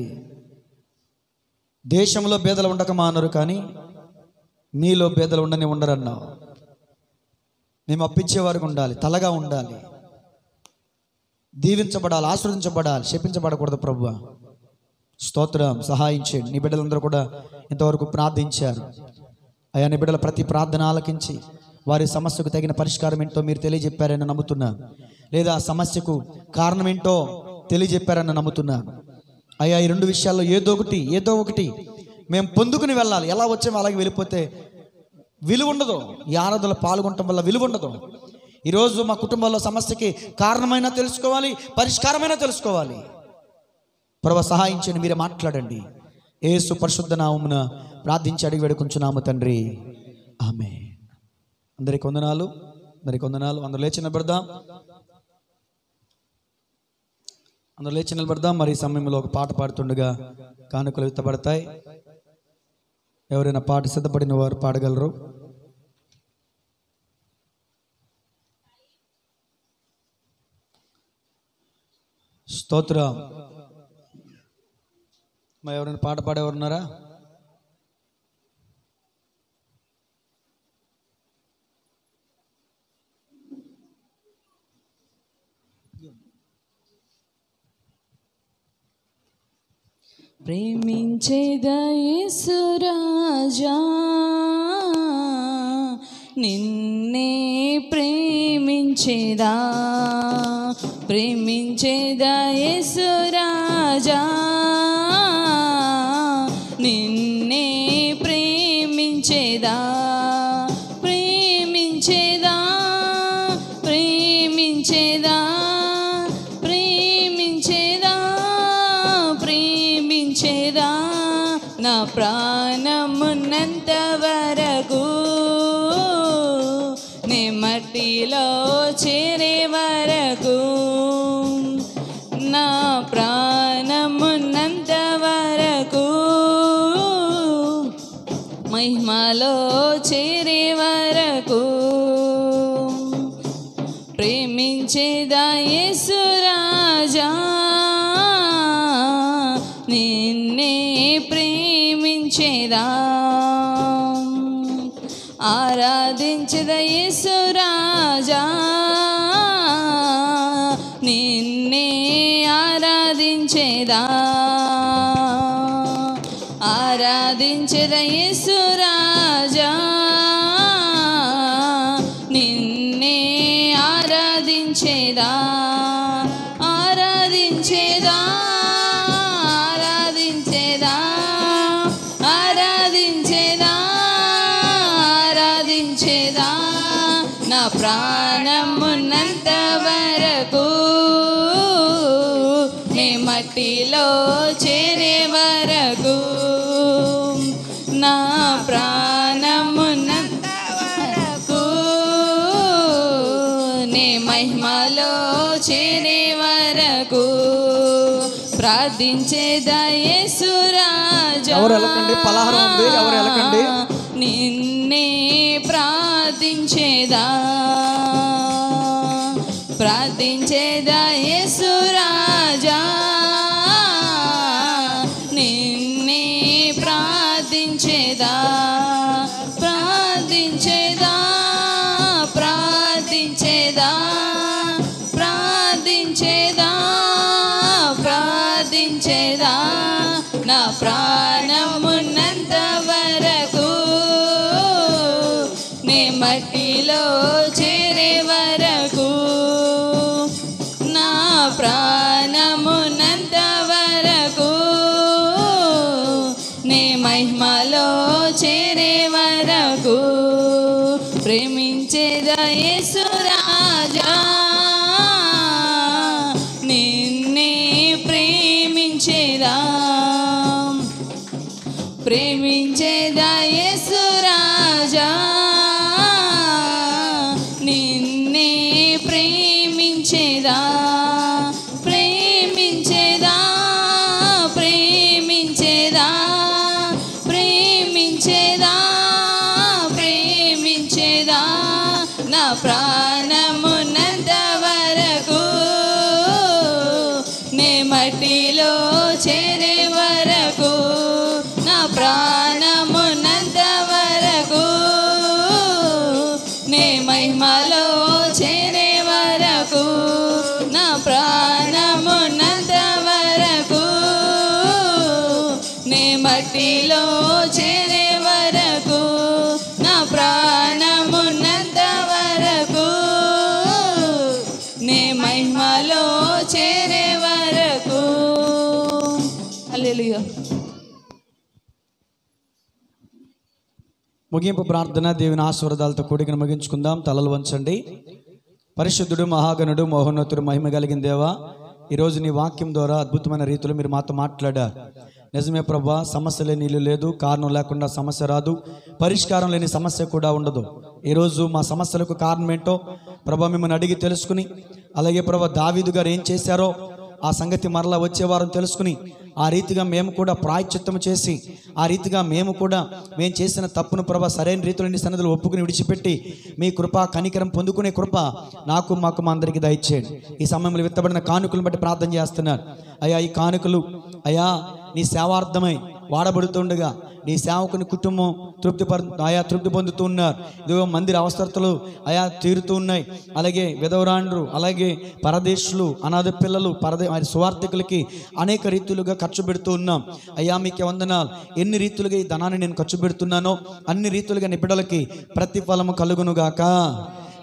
దేశంలో బేదలు ఉండక మానరు కానీ మీలో బేదలు ఉండని ఉండరన్నావు మేము అప్పించేవారికి ఉండాలి తలగా ఉండాలి దీవించబడాలి ఆశ్రదించబడాలి శపించబడకూడదు ప్రభు స్తోత్రం సహాయం చేయండి నీ బిడ్డలందరూ కూడా ఇంతవరకు ప్రార్థించారు అయా నీ బిడ్డల ప్రతి ప్రార్థన ఆలకించి వారి సమస్యకు తగిన పరిష్కారం ఏంటో మీరు తెలియజెప్పారని నమ్ముతున్నాను లేదా ఆ సమస్యకు కారణం ఏంటో తెలియజెప్పారని నమ్ముతున్నాను అయ్యా ఈ రెండు విషయాల్లో ఏదో ఒకటి ఏదో ఒకటి మేము పొందుకుని వెళ్ళాలి ఎలా వచ్చామో అలాగే వెళ్ళిపోతే విలువ ఉండదు ఈ ఆరాధనలో పాల్గొనటం వల్ల విలువ ఉండదు ఈరోజు మా కుటుంబంలో సమస్యకి కారణమైనా తెలుసుకోవాలి పరిష్కారమైనా తెలుసుకోవాలి ప్రభు సహాయం చేయండి మీరే మాట్లాడండి ఏసు పరిశుద్ధ నామమున ప్రార్థించి అడిగి వేడుకుంటున్నాము తండ్రి ఆమె అందరికి వందనాలు అందరికి వందనాలు అందరూ లేచి నిలబడదాం అందరూ లేచి నిలబడదాం మరి ఈ సమయంలో ఒక పాట పాడుతుండగా కానుకలు ఎత్తబడతాయి ఎవరైనా పాట సిద్ధపడిన వారు పాడగలరు స్తోత్రం మరి ఎవరైనా పాట పాడేవారు ఉన్నారా ప్రేమించేదయేసురాజా నిన్నే ప్రేమించేదా ప్రేమించేదా ప్రేమించేదా యేసురాజా నిన్నే ప్రేమించేదా ప్రేమించేదా ప్రేమించేదా ప్రేమించేదా ప్రేమించేదా నా ప్రాణమున్నంత వరకు నే మట్టిలో చేరే వరకు నా ప్రాణమున్నంత వరకు మహిమలో చేరే వరకు ప్రేమించేదా యేసురాజా నిన్నే ప్రేమించేదా ఆరాధించదా యేసురాజా నిన్నే ఆరాధించేదా ఆరాధించదా యేసురాజా నిన్నే ఆరాధించేదా ఆరాధించేదా ఆరాధించేదా ఆరాధించేదా ఆరాధించేదా నా ప్రాణమున్నంత వరకు నే మట్టిలో చేరే వరకు నా ప్రాణమున్నంత వరకు నే మహిమలో చేరే వరకు ప్రార్థించేదా యేసురాజా ఎవరు ఎలకండి? పలహారం ఉంది. ఎవరు ఎలకండి? నిన్నే ప్రార్థించేదా ప్రార్థించేదా యేసురాజా నిన్నే ప్రార్థించేదా ప్రార్థించేదా ప్రార్థించేదా ప్రార్థించేదా ప్రార్థించేదా నా ప్రాణమున్నంత వరకు నే మట్టిలో చేరే వరకు నా ప్రాణమున్నంత వరకు నే మహిమలో చేరే వరకు ప్రేమించేదా యేసురాజా నిన్నే ప్రేమించేదా ప్రేమించేదా యేసురాజా నిన్నే ప్రేమించేదా ప్రేమించేదా ప్రేమించేదా ప్రేమించేదా ప్రేమించేదా నా ప్రాణమున్నంత వరకు నే మట్టిలో చేరే వరకు నా ప్రాణమున్నంత వరకు నే మహిమలో చేరే వరకు నా ప్రాణమున్నంత వరకు నే మట్టిలో చేరే వరకు నా ప్రాణమున్నంత వరకు నే మహిమలో చేరే వరకు హల్లెలూయా ముగింపు ప్రార్థన దేవుని ఆశీర్వాదాలతో కూడికను ముగించుకుందాం తలలు వంచండి పరిశుద్ధుడు మహాగణుడు మహోన్నతుడు మహిమ కలిగిన దేవా ఈరోజు నీ వాక్యం ద్వారా అద్భుతమైన రీతిలో మీరు మాతో మాట్లాడారు నిజమే ప్రభా సమస్య లేని ఇల్లు లేదు కారణం లేకుండా సమస్య రాదు పరిష్కారం లేని సమస్య కూడా ఉండదు ఈరోజు మా సమస్యలకు కారణం ఏంటో ప్రభా మిమ్మల్ని అడిగి తెలుసుకుని అలాగే ప్రభా దావీదు గారు ఏం చేశారో ఆ సంగతి మరలా వచ్చే వారం తెలుసుకుని ఆ రీతిగా మేము కూడా ప్రాయశ్చిత్తము చేసి ఆ రీతిగా మేము కూడా మేము చేసిన తప్పును ప్రభా సరైన రీతిలో నీ సన్నిధిలో ఒప్పుకుని విడిచిపెట్టి మీ కృప కనికరం పొందుకునే కృప నాకు మాకు మా అందరికీ దయచేయండి ఈ సమయంలో విత్తబడిన కానుకలను బట్టి ప్రార్థన చేస్తున్నారు అయ్యా ఈ కానుకలు అయ్యా నీ సేవార్థమై వాడబడుతుండగా నీ సేవకుని కుటుంబం తృప్తి పరు ఆయా తృప్తి పొందుతూ ఉన్నారు ఇదిగో మందిర అవసరతలు ఆయా తీరుతూ ఉన్నాయి అలాగే విధవరాండ్రు అలాగే పరదేశులు అనాథ పిల్లలు పరదే మరి సువార్థికులకి అనేక రీతులుగా ఖర్చు పెడుతూ ఉన్నాం అయ్యా మీకు వందనాలు ఎన్ని రీతులుగా ఈ ధనాన్ని నేను ఖర్చు పెడుతున్నానో అన్ని రీతులుగా నీ బిడ్డలకి ప్రతిఫలము కలుగునుగాక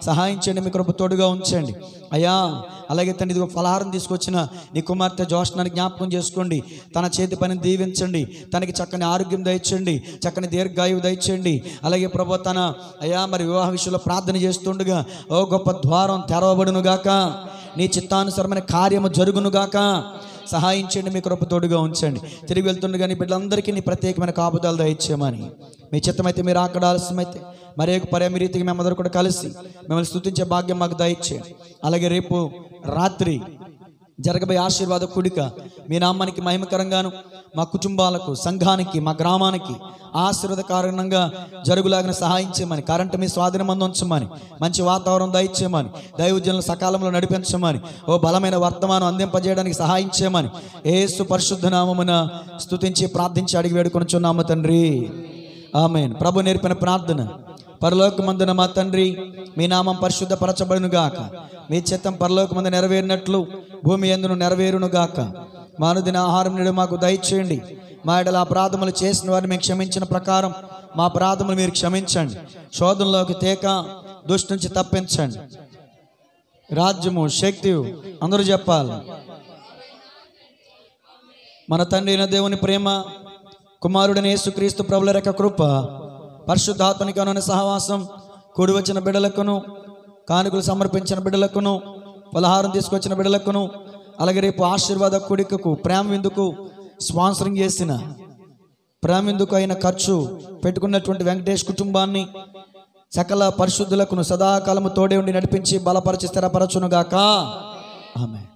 సహాయం చేయండి మీ కృప తోడుగా ఉంచండి అయ్యా అలాగే తండ్రి ఇదిగో ఫలహారం తీసుకొచ్చిన నీ కుమార్తె జోష్నాన్ని జ్ఞాపకం చేసుకోండి తన చేతి పనిని దీవించండి తనకి చక్కని ఆరోగ్యం దయచేయండి చక్కని దీర్ఘాయువు దయచేయండి అలాగే ప్రభు తన అయ్యా మరి వివాహ విషయంలో ప్రార్థన చేస్తుండగా ఓ గొప్ప ద్వారం తెరవబడును గాక నీ చిత్తానుసరమైన కార్యము జరుగును గాక సహాయం చేయండి మీ కృప తోడుగా ఉంచండి తిరిగి వెళ్తుండగా నీ బిడ్డలందరికీ నీ ప్రత్యేకమైన కాపుదలు దయచేయమని మీ చిత్తమైతే మీరు అక్కడ ఆలస్యమైతే మరి ఒక పర్యామి రీతికి మేమందరూ కూడా కలిసి మిమ్మల్ని స్తుతించే భాగ్యం మాకు దయచేయండి అలాగే రేపు రాత్రి జరగబోయే ఆశీర్వాద కుడిక మీ నామానికి మహిమకరంగాను మా కుటుంబాలకు సంఘానికి మా గ్రామానికి ఆశీర్వాద కారణంగా జరుగులాగిన సహాయం చేయమని కరెంటు మీ స్వాధీనం అందించమని మంచి వాతావరణం దయచేయమని దైవజనులు సకాలంలో నడిపించమని ఓ బలమైన వర్తమానం అందింపజేయడానికి సహాయం చేయమని ఏసు పరిశుద్ధ నామమున స్తుతించి ప్రార్థించి అడిగి వేడుకొనుచున్నాము తండ్రి ఆమెన్ ప్రభు నేర్పిన ప్రార్థన పరలోకమందున మా తండ్రి మీ నామం పరిశుద్ధపరచబడును గాక మీ చిత్తం పరలోకమందు నెరవేరినట్లు భూమి ఎందును నెరవేరును గాక మానుదిన ఆహారం నేడు మాకు దయచేయండి మా ఎడల అపరాధములు చేసిన వారిని మేము క్షమించిన ప్రకారం మా అపరాధములు మీరు క్షమించండి శోధనలోకి తేక దుష్టి నుంచి తప్పించండి రాజ్యము శక్తి అందరూ చెప్పాలి మన తండ్రి అయిన దేవుని ప్రేమ కుమారుడని యేసుక్రీస్తు ప్రభుల రెక్క కృప పరిశుద్ధాత్మనికి అనున్న సహవాసం కూడి వచ్చిన బిడ్డలకును కానుకలు సమర్పించిన బిడ్డలకును పలహారం తీసుకొచ్చిన బిడ్డలకును అలాగే రేపు ఆశీర్వాద కుడికకు ప్రేమ విందుకు స్పాన్సరింగ్ చేసిన ప్రేమ విందుకు అయిన ఖర్చు పెట్టుకున్నటువంటి వెంకటేష్ కుటుంబాన్ని సకల పరిశుద్ధులకును సదాకాలము తోడే ఉండి నడిపించి బలపరిచి స్థిరపరచునుగాక ఆమె